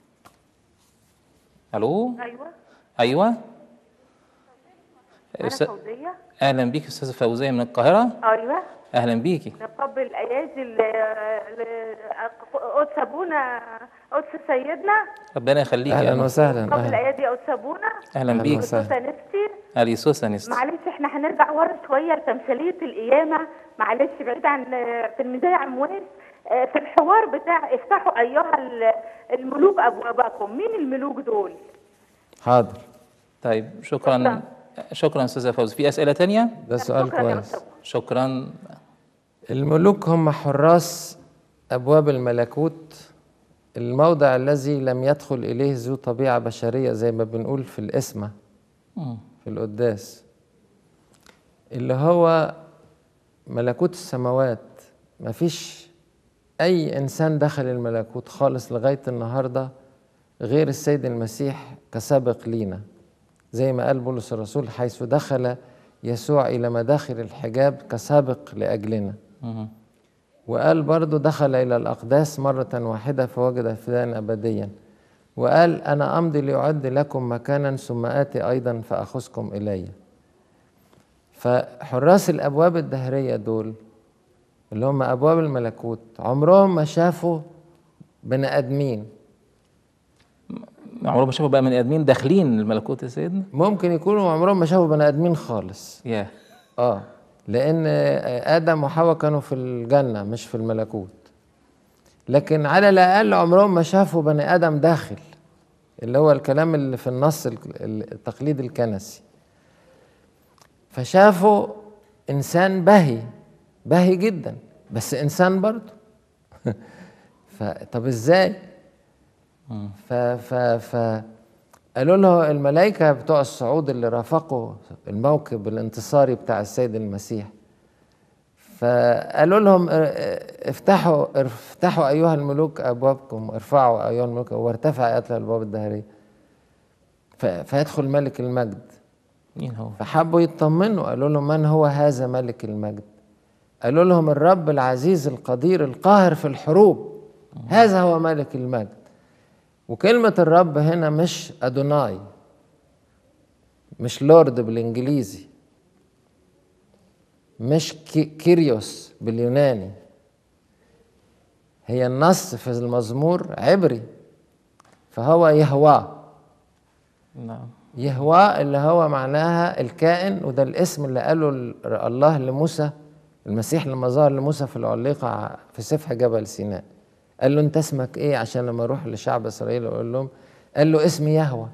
الو ايوه ايوه انا أستاذ- فوزيه اهلا بيك استاذه فوزيه من القاهره ايوه اهلا بيكي نقبل الايادي ل- ل- قدس ابونا قدس سيدنا ربنا يخليك يا أهلا أنا. وسهلا نقبل أهلا الايادي يا قدس ابونا اهلا أهلا بيك وسهلا. سوسه نفسي اليسوس انست معلش احنا هنرجع ورا شويه لتمثيليه القيامه معلش بعيد عن آه، تلميذي عمواس آه، في الحوار بتاع افتحوا ايها ال- الملوك ابوابكم مين الملوك دول حاضر طيب شكرا شكراً. شكرا استاذه فوزي في اسئله تانية ده سؤال شكرا يا كويس قدس أبونا. شكرا الملوك هم حراس أبواب الملكوت الموضع الذي لم يدخل إليه ذو طبيعة بشرية زي ما بنقول في الإسمة مم. في القداس اللي هو ملكوت السماوات مفيش أي إنسان دخل الملكوت خالص لغاية النهاردة غير السيد المسيح كسابق لينا زي ما قال بولس الرسول حيث دخل يسوع إلى مداخل الحجاب كسابق لأجلنا مم. وقال برضو دخل إلى الأقداس مرة واحدة فوجد فداء أبديا وقال أنا أمضي لأعد لكم مكانا ثم آتي أيضا فأخذكم إلي فحراس الأبواب الدهرية دول اللي هم أبواب الملكوت عمرهم ما شافوا بني آدمين عمرهم ما شافوا بقى من ادمين داخلين الملكوت يا سيدنا ممكن يكونوا عمرهم ما شافوا بني آدمين خالص يا اه لان ادم وحواء كانوا في الجنه مش في الملكوت لكن على الاقل عمرهم ما شافوا بني ادم داخل اللي هو الكلام اللي في النص ال- ال- التقليد الكنسي فشافوا انسان بهي بهي جدا بس انسان برضه فطب ازاي ف ف ف قالوا له الملائكة بتوع الصعود اللي رافقوا الموكب الانتصاري بتاع السيد المسيح فقالوا لهم اه، اه، افتحوا افتحوا ايها الملوك ابوابكم ارفعوا ايها الملوك وارتفع يا الابواب الدهريه ف- فيدخل ملك المجد مين هو فحبوا يطمنوا قالوا لهم من هو هذا ملك المجد قالوا لهم الرب العزيز القدير القاهر في الحروب هذا هو ملك المجد وكلمة الرب هنا مش أدوناي مش لورد بالإنجليزي مش كي- كيريوس باليوناني هي النص في المزمور عبري فهو يهواه نعم يهوى اللي هو معناها الكائن وده الاسم اللي قاله ال- الله لموسى المسيح لما ظهر لموسى في العليقة ع- في سفح جبل سيناء قال له انت اسمك ايه عشان لما اروح لشعب اسرائيل اقول لهم قال له اسمي يهوى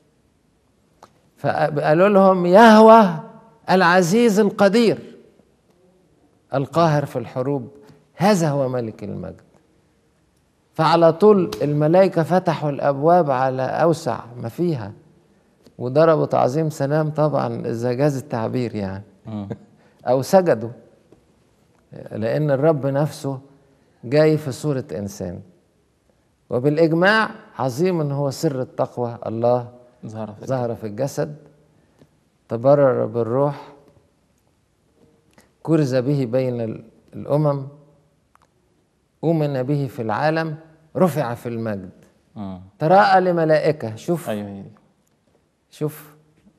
فقالوا لهم يهوى العزيز القدير القاهر في الحروب هذا هو ملك المجد فعلى طول الملائكة فتحوا الأبواب على أوسع ما فيها وضربوا تعظيم سلام طبعا إذا جاز التعبير يعني مم. أو سجدوا لأن الرب نفسه جاي في صورة إنسان وبالإجماع عظيم إن هو سر التقوى الله ظهر في ظهر في الجسد تبرر بالروح كرز به بين ال- الأمم أؤمن به في العالم رفع في المجد مم. تراءى لملائكة شوف ايوه هي دي. شوف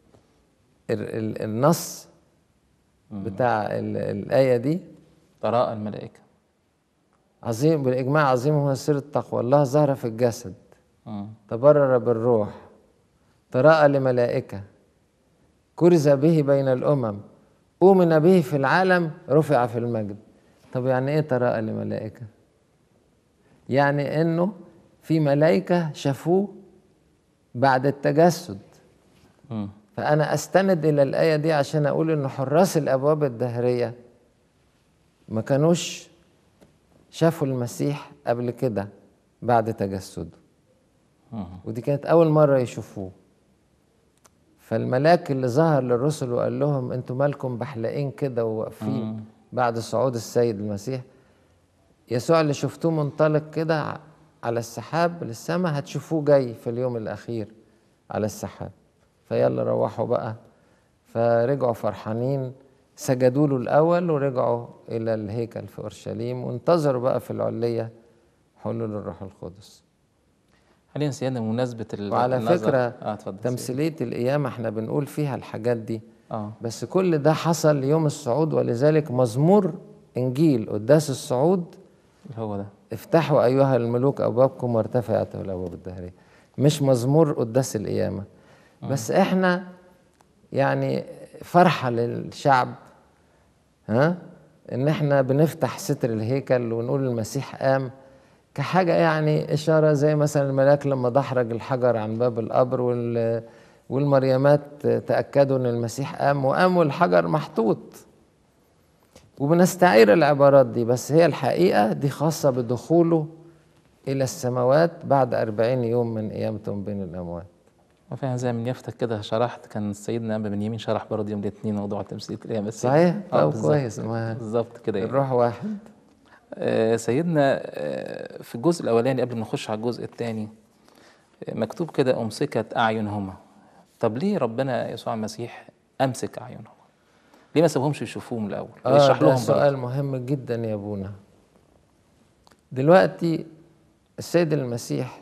ال- ال- النص بتاع ال- الآية دي تراءى الملائكة عظيم بالإجماع عظيم هو سر التقوى الله ظهر في الجسد مم. تبرر بالروح تراءى لملائكة كرز به بين الأمم أؤمن به في العالم رفع في المجد طب يعني إيه تراءى لملائكة يعني إنه في ملائكة شافوه بعد التجسد مم. فأنا أستند إلى الآية دي عشان أقول إن حراس الأبواب الدهرية ما كانوش شافوا المسيح قبل كده بعد تجسده مم. ودي كانت أول مرة يشوفوه فالملاك اللي ظهر للرسل وقال لهم انتوا مالكم بحلقين كده وواقفين بعد صعود السيد المسيح يسوع اللي شفتوه منطلق كده ع- على السحاب للسماء هتشوفوه جاي في اليوم الأخير على السحاب فيلا روحوا بقى فرجعوا فرحانين سجدوا له الأول ورجعوا إلى الهيكل في أورشليم وانتظروا بقى في العلية حلول الروح القدس خلينا سيادنا بمناسبة ال- وعلى النظر فكرة اه اتفضل سيادة. تمثيلية القيامة احنا بنقول فيها الحاجات دي اه بس كل ده حصل يوم الصعود ولذلك مزمور إنجيل قداس الصعود هو ده افتحوا أيها الملوك أبوابكم وارتفعت الأبواب الدهرية مش مزمور قداس القيامة بس احنا يعني فرحة للشعب ها ان احنا بنفتح ستر الهيكل ونقول المسيح قام كحاجة يعني إشارة زي مثلا الملاك لما دحرج الحجر عن باب القبر وال والمريمات تأكدوا إن المسيح قام وقام والحجر محطوط وبنستعير العبارات دي بس هي الحقيقة دي خاصة بدخوله إلى السماوات بعد أربعين يوم من قيامته من بين الأموات وفعلا زي من يفتك كده شرحت كان سيدنا أنبا بن يمين شرح برضه يوم الاثنين موضوع تمثيلية القيامة بس صحيح؟ اه طب بالظبط. كويس ما بالظبط كده يعني. الروح واحد آه، سيدنا آه، في الجزء الأولاني قبل ما نخش على الجزء الثاني مكتوب كده أمسكت أعينهما طب ليه ربنا يسوع المسيح أمسك أعينهما؟ ليه ما سابهمش يشوفوه من الأول؟ اه ويشرح ده لهم سؤال برضه مهم جدا يا ابونا دلوقتي السيد المسيح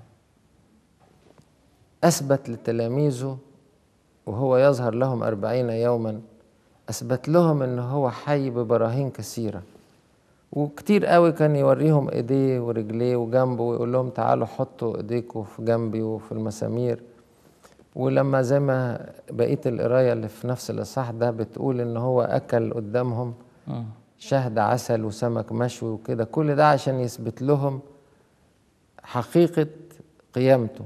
أثبت لتلاميذه وهو يظهر لهم أربعين يوما أثبت لهم أنه هو حي ببراهين كثيرة وكتير قوي كان يوريهم ايديه ورجليه وجنبه ويقول لهم تعالوا حطوا ايديكم في جنبي وفي المسامير ولما زي ما بقيه القرايه اللي في نفس الاصحاح ده بتقول ان هو اكل قدامهم مم. شهد عسل وسمك مشوي وكده كل ده عشان يثبت لهم حقيقه قيامته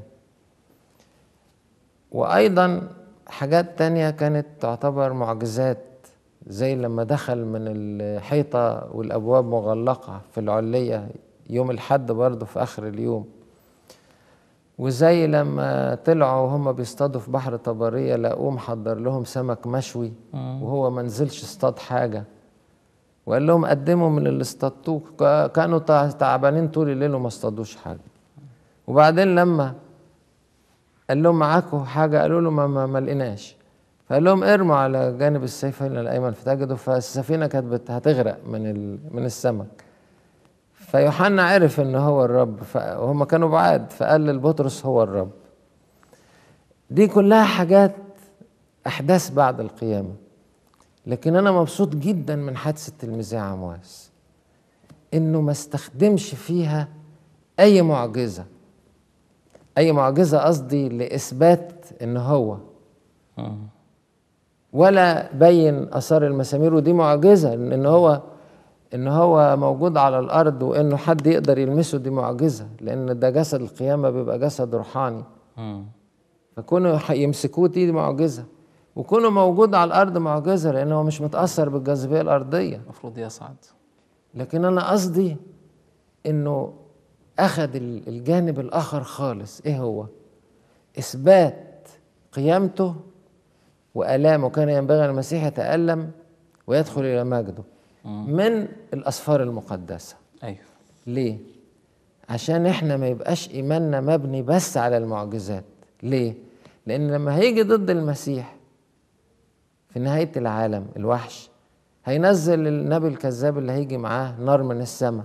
وايضا حاجات تانية كانت تعتبر معجزات زي لما دخل من الحيطة والأبواب مغلقة في العلية يوم الحد برضه في آخر اليوم وزي لما طلعوا وهم بيصطادوا في بحر طبرية لقوه محضر لهم سمك مشوي وهو ما نزلش اصطاد حاجة وقال لهم قدموا من اللي اصطادتوه كا- كانوا تع- تعبانين طول الليل وما اصطادوش حاجه وبعدين لما قال لهم معاكم حاجه قالوا له ما, ما, ما لقيناش فقال لهم ارموا على جانب السيفين الايمن فتجدوا فالسفينه كانت بت- هتغرق من ال... من السمك فيوحنا عرف ان هو الرب ف... وهم كانوا بعاد فقال لبطرس هو الرب دي كلها حاجات احداث بعد القيامه لكن انا مبسوط جدا من حادثه المذيع عمواس انه ما استخدمش فيها اي معجزه اي معجزه قصدي لاثبات ان هو مم. ولا بين اثار المسامير ودي معجزه ان إن هو ان هو موجود على الارض وانه حد يقدر يلمسه دي معجزه لان ده جسد القيامه بيبقى جسد روحاني مم. فكونوا يح- يمسكوه دي معجزه وكونه موجود على الارض معجزه لانه هو مش متاثر بالجاذبيه الارضيه المفروض يصعد لكن انا قصدي انه اخذ ال- الجانب الاخر خالص ايه هو اثبات قيامته والامه كان ينبغي أن المسيح يتالم ويدخل الى مجده من الاسفار المقدسه ايوه ليه عشان احنا ما يبقاش ايماننا مبني بس على المعجزات ليه لان لما هيجي ضد المسيح في نهايه العالم الوحش هينزل النبي الكذاب اللي هيجي معاه نار من السماء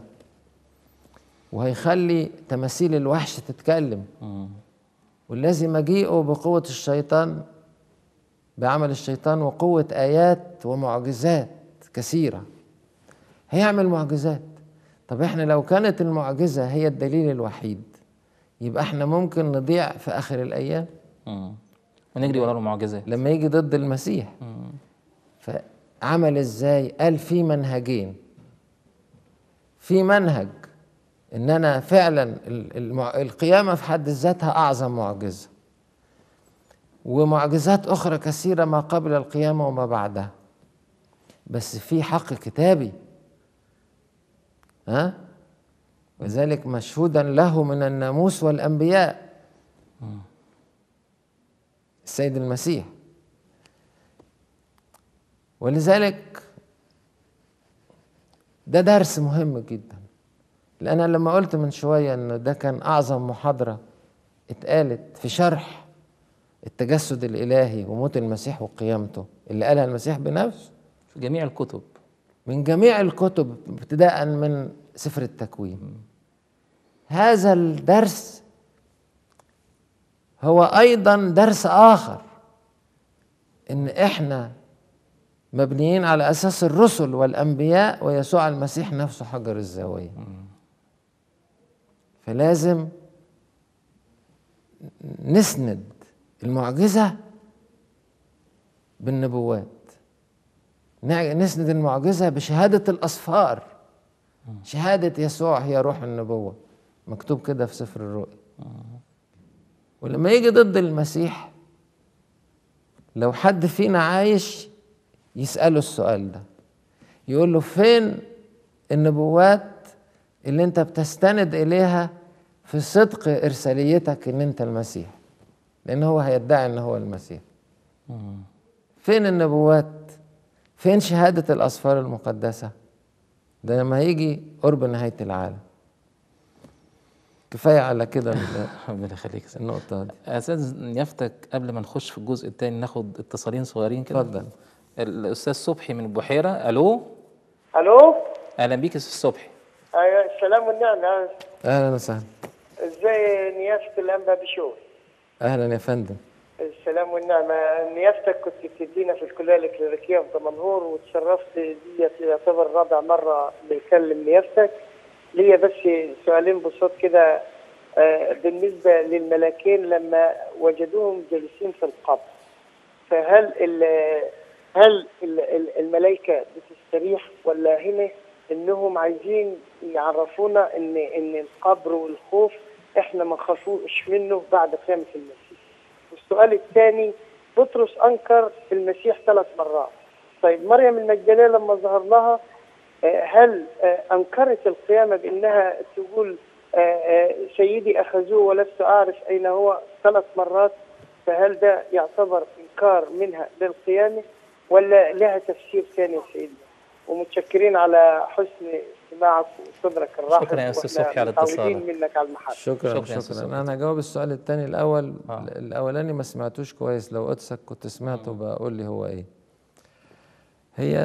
وهيخلي تماثيل الوحش تتكلم مم. والذي مجيئه بقوة الشيطان بعمل الشيطان وقوة آيات ومعجزات كثيرة هيعمل معجزات طب احنا لو كانت المعجزة هي الدليل الوحيد يبقى احنا ممكن نضيع في آخر الأيام مم. ونجري ورا المعجزات لما يجي ضد المسيح مم. فعمل ازاي قال في منهجين في منهج ان انا فعلا ال- المع... القيامه في حد ذاتها اعظم معجزه ومعجزات اخرى كثيره ما قبل القيامه وما بعدها بس في حق كتابي ها وذلك مشهودا له من الناموس والانبياء السيد المسيح ولذلك ده درس مهم جدا لأن أنا لما قلت من شوية إن ده كان أعظم محاضرة اتقالت في شرح التجسد الإلهي وموت المسيح وقيامته اللي قالها المسيح بنفسه في جميع الكتب من جميع الكتب ابتداء من سفر التكوين هذا الدرس هو ايضا درس اخر ان احنا مبنيين على اساس الرسل والانبياء ويسوع المسيح نفسه حجر الزاويه فلازم نسند المعجزه بالنبوات نع- نسند المعجزة بشهادة الأسفار شهادة يسوع هي روح النبوة مكتوب كده في سفر الرؤيا ولما يجي ضد المسيح لو حد فينا عايش يسأله السؤال ده يقول له فين النبوات اللي انت بتستند إليها في صدق إرساليتك ان انت المسيح لأن هو هيدعي ان هو المسيح فين النبوات فين شهادة الأسفار المقدسة ده لما هيجي قرب نهاية العالم كفاية على كده ال- ربنا يخليك يا سيدي. النقطة دي استاذ نيافتك قبل ما نخش في الجزء الثاني ناخد اتصالين صغيرين كده اتفضل. الاستاذ صبحي من البحيره الو الو اهلا بيك يا استاذ صبحي ايوه السلام والنعمه أهلا وسهلا ازاي نيافه الانبا بشوي أهلا يا فندم السلام والنعمه نيافتك كنت بتدينا في الكليه الكليريكيه في دمنهور وتشرفت دي يعتبر رابع مره بيكلم نيافتك ليا بس سؤالين بصوت كده آه، بالنسبه للملاكين لما وجدوهم جالسين في القبر فهل ال هل ال- ال- الملائكه بتستريح ولا هنا انهم عايزين يعرفونا ان ان القبر والخوف احنا ما نخافوش منه بعد قيامه المسيح. والسؤال الثاني بطرس انكر المسيح ثلاث مرات. طيب مريم المجدليه لما ظهر لها آه، هل آه، انكرت القيامه بانها تقول آه، آه، سيدي اخذوه ولست اعرف اين هو ثلاث مرات فهل ده يعتبر انكار منها للقيامه ولا لها تفسير ثاني يا سيدنا؟ ومتشكرين على حسن استماعك وصدرك الرحب شكرا يا أستاذ وإحنا صبحي على متعودين اتصالك. منك على المحل شكرا شكرا يا شكرا, أستاذ شكرا. انا هجاوب السؤال الثاني الاول آه. الاولاني ما سمعتوش كويس لو قدسك كنت سمعته بقول لي هو ايه هي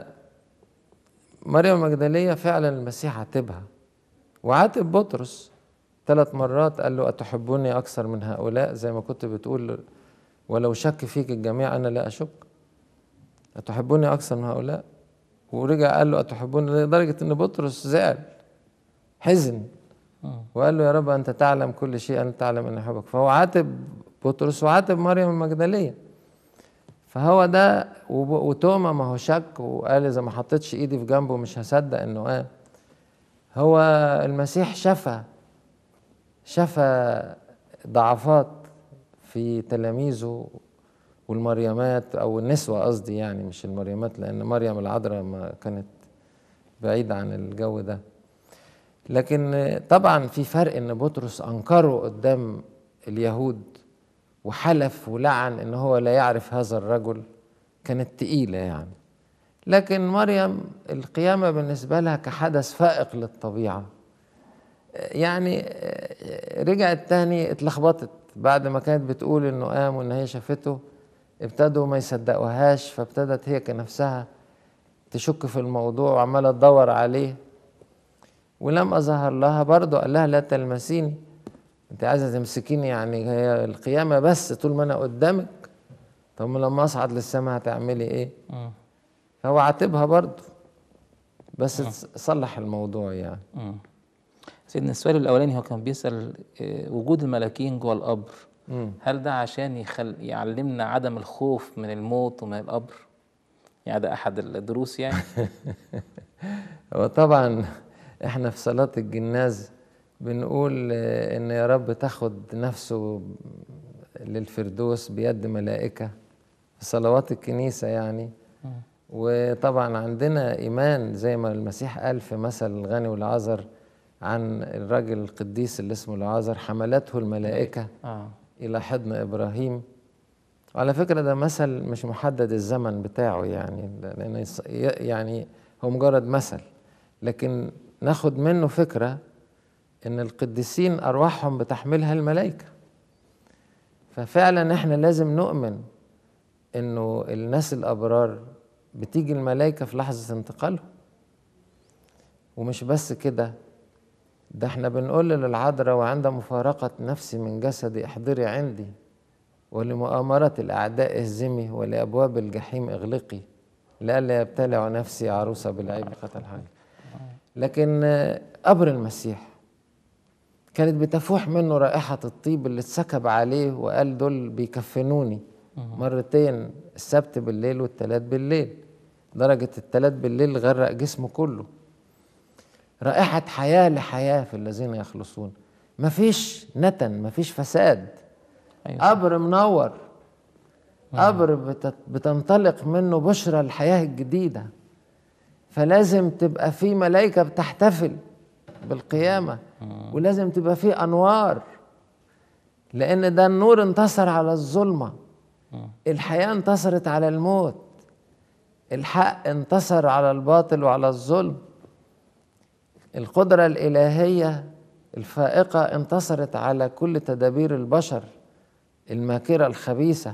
مريم المجدليه فعلا المسيح عاتبها وعاتب بطرس ثلاث مرات قال له اتحبوني اكثر من هؤلاء زي ما كنت بتقول ولو شك فيك الجميع انا لا اشك اتحبوني اكثر من هؤلاء ورجع قال له اتحبوني لدرجه ان بطرس زعل حزن وقال له يا رب انت تعلم كل شيء انت تعلم اني احبك فهو عاتب بطرس وعاتب مريم المجدليه فهو ده وب- وتوما ما هو شك وقال اذا ما حطيتش ايدي في جنبه مش هصدق انه قام هو المسيح شفى شفى ضعفات في تلاميذه والمريمات او النسوه قصدي يعني مش المريمات لان مريم العذراء ما كانت بعيده عن الجو ده لكن طبعا في فرق ان بطرس انكره قدام اليهود وحلف ولعن ان هو لا يعرف هذا الرجل كانت تقيله يعني لكن مريم القيامه بالنسبه لها كحدث فائق للطبيعه يعني رجعت تاني اتلخبطت بعد ما كانت بتقول انه قام وان هي شافته ابتدوا ما يصدقوهاش فابتدت هي كنفسها تشك في الموضوع وعماله تدور عليه ولما ظهر لها برضه قال لها لا تلمسيني انت عايزه تمسكيني يعني هي القيامه بس طول ما انا قدامك طب ما لما اصعد للسماء هتعملي ايه مم. فهو عاتبها برضه بس صلح الموضوع يعني مم. سيدنا السؤال الأولاني هو كان بيسأل آه، وجود الملاكين جوه القبر مم. هل ده عشان يخل... يعلمنا عدم الخوف من الموت ومن القبر؟ يعني ده أحد الدروس يعني هو طبعا احنا في صلاة الجناز بنقول آه، ان يا رب تاخد نفسه للفردوس بيد ملائكة في صلوات الكنيسة يعني وطبعا عندنا ايمان زي ما المسيح قال في مثل الغني والعذر عن الراجل القديس اللي اسمه العازر حملته الملائكة آه. إلى حضن إبراهيم وعلى فكرة ده مثل مش محدد الزمن بتاعه يعني لأن يص- ي- يعني هو مجرد مثل لكن ناخد منه فكرة إن القديسين أرواحهم بتحملها الملائكة ففعلا إحنا لازم نؤمن إنه الناس الأبرار بتيجي الملائكة في لحظة انتقالهم ومش بس كده ده احنا بنقول للعذراء وعند مفارقة نفسي من جسدي احضري عندي ولمؤامرة الأعداء اهزمي ولأبواب الجحيم اغلقي لئلا يبتلع نفسي عروسة بالعيب قتل حي لكن آه، قبر المسيح كانت بتفوح منه رائحة الطيب اللي اتسكب عليه وقال دول بيكفنوني مرتين السبت بالليل والتلات بالليل درجة التلات بالليل غرق جسمه كله رائحة حياة لحياة في الذين يخلصون مفيش نتن مفيش فساد أيوة صح. قبر منور قبر بت- بتنطلق منه بشرى الحياة الجديدة فلازم تبقى في ملائكة بتحتفل بالقيامة ولازم تبقى في أنوار لأن ده النور انتصر على الظلمة الحياة انتصرت على الموت الحق انتصر على الباطل وعلى الظلم القدرة الإلهية الفائقة انتصرت على كل تدابير البشر الماكرة الخبيثة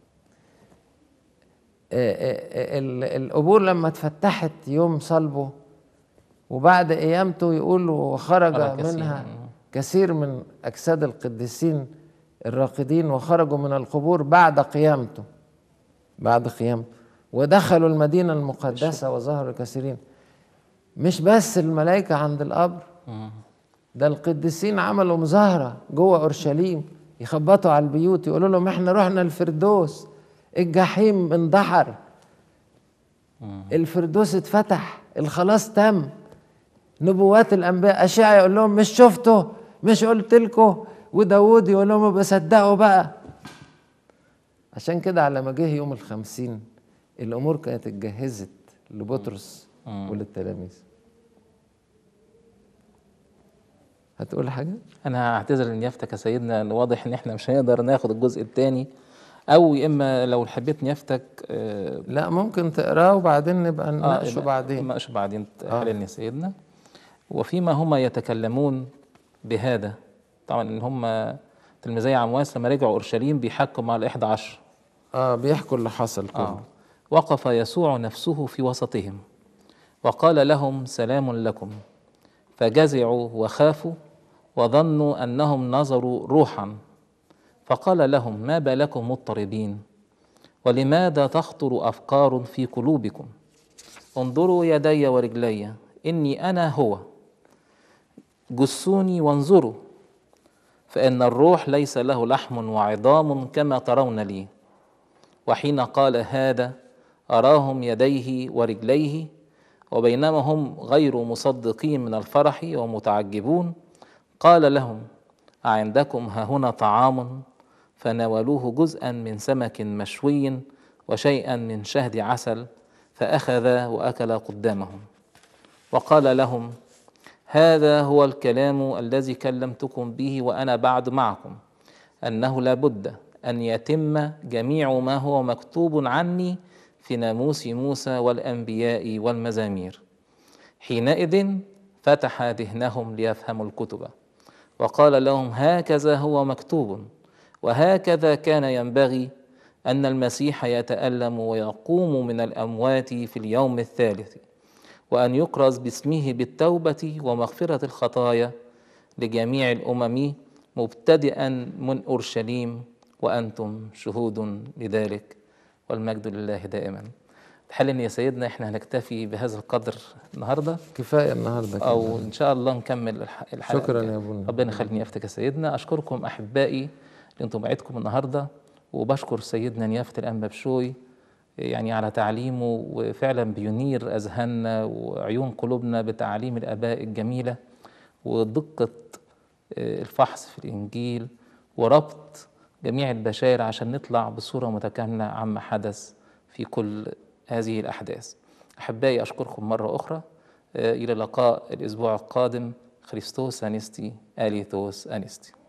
آه، آه، ال- القبور لما اتفتحت يوم صلبه وبعد قيامته يقول وخرج خرج كثير. منها كثير من أجساد القديسين الراقدين وخرجوا من القبور بعد قيامته بعد قيامته ودخلوا المدينة المقدسة وظهروا كثيرين مش بس الملائكة عند القبر ده القديسين عملوا مظاهرة جوه أورشليم يخبطوا على البيوت يقولوا لهم احنا رحنا الفردوس الجحيم اندحر الفردوس اتفتح الخلاص تم نبوات الأنبياء أشعيا يقول لهم مش شفتوا مش قلت لكم وداود يقول لهم بصدقوا بقى عشان كده على ما جه يوم الخمسين الأمور كانت اتجهزت لبطرس وللتلاميذ هتقول حاجة؟ انا هعتذر ان يفتك يا سيدنا إن واضح ان احنا مش هنقدر ناخد الجزء الثاني او يا اما لو حبيت نيافتك آه، لا ممكن تقراه وبعدين نبقى آه، نناقشه يبقى بعدين نناقشه بعدين آه. حللني سيدنا وفيما هم يتكلمون بهذا طبعا ان هم تلميذي عمواس لما رجعوا اورشليم بيحكوا مع الاحدى عشر اه بيحكوا اللي حصل كله آه. وقف يسوع نفسه في وسطهم وقال لهم سلام لكم فجزعوا وخافوا وظنوا انهم نظروا روحا فقال لهم ما بالكم مضطربين ولماذا تخطر افكار في قلوبكم انظروا يدي ورجلي اني انا هو جسوني وانظروا فان الروح ليس له لحم وعظام كما ترون لي وحين قال هذا أراهم يديه ورجليه وبينما هم غير مصدقين من الفرح ومتعجبون قال لهم أعندكم هاهنا طعام فناولوه جزءا من سمك مشوي وشيئا من شهد عسل فأخذ وأكل قدامهم وقال لهم هذا هو الكلام الذي كلمتكم به وأنا بعد معكم أنه لا بد أن يتم جميع ما هو مكتوب عني في ناموس موسى والأنبياء والمزامير حينئذ فتح ذهنهم ليفهموا الكتب وقال لهم هكذا هو مكتوب وهكذا كان ينبغي أن المسيح يتألم ويقوم من الأموات في اليوم الثالث وأن يكرز باسمه بالتوبة ومغفرة الخطايا لجميع الأمم مبتدئا من أورشليم وأنتم شهود لذلك والمجد لله دائما حال يا سيدنا احنا هنكتفي بهذا القدر النهارده كفايه النهارده كده. او ان شاء الله نكمل الح- الحلقه شكراً الجاية. يا أبونا. ربنا يخليني يفتك يا سيدنا اشكركم احبائي اللي انتم معيدكم النهارده وبشكر سيدنا نيافه الانبا بشوي يعني على تعليمه وفعلا بينير اذهاننا وعيون قلوبنا بتعاليم الاباء الجميله ودقه آه، الفحص في الانجيل وربط جميع البشائر عشان نطلع بصوره متكامله عما حدث في كل هذه الاحداث احبائي اشكركم مره اخرى آه، الى اللقاء الاسبوع القادم خريستوس انستي اليثوس انستي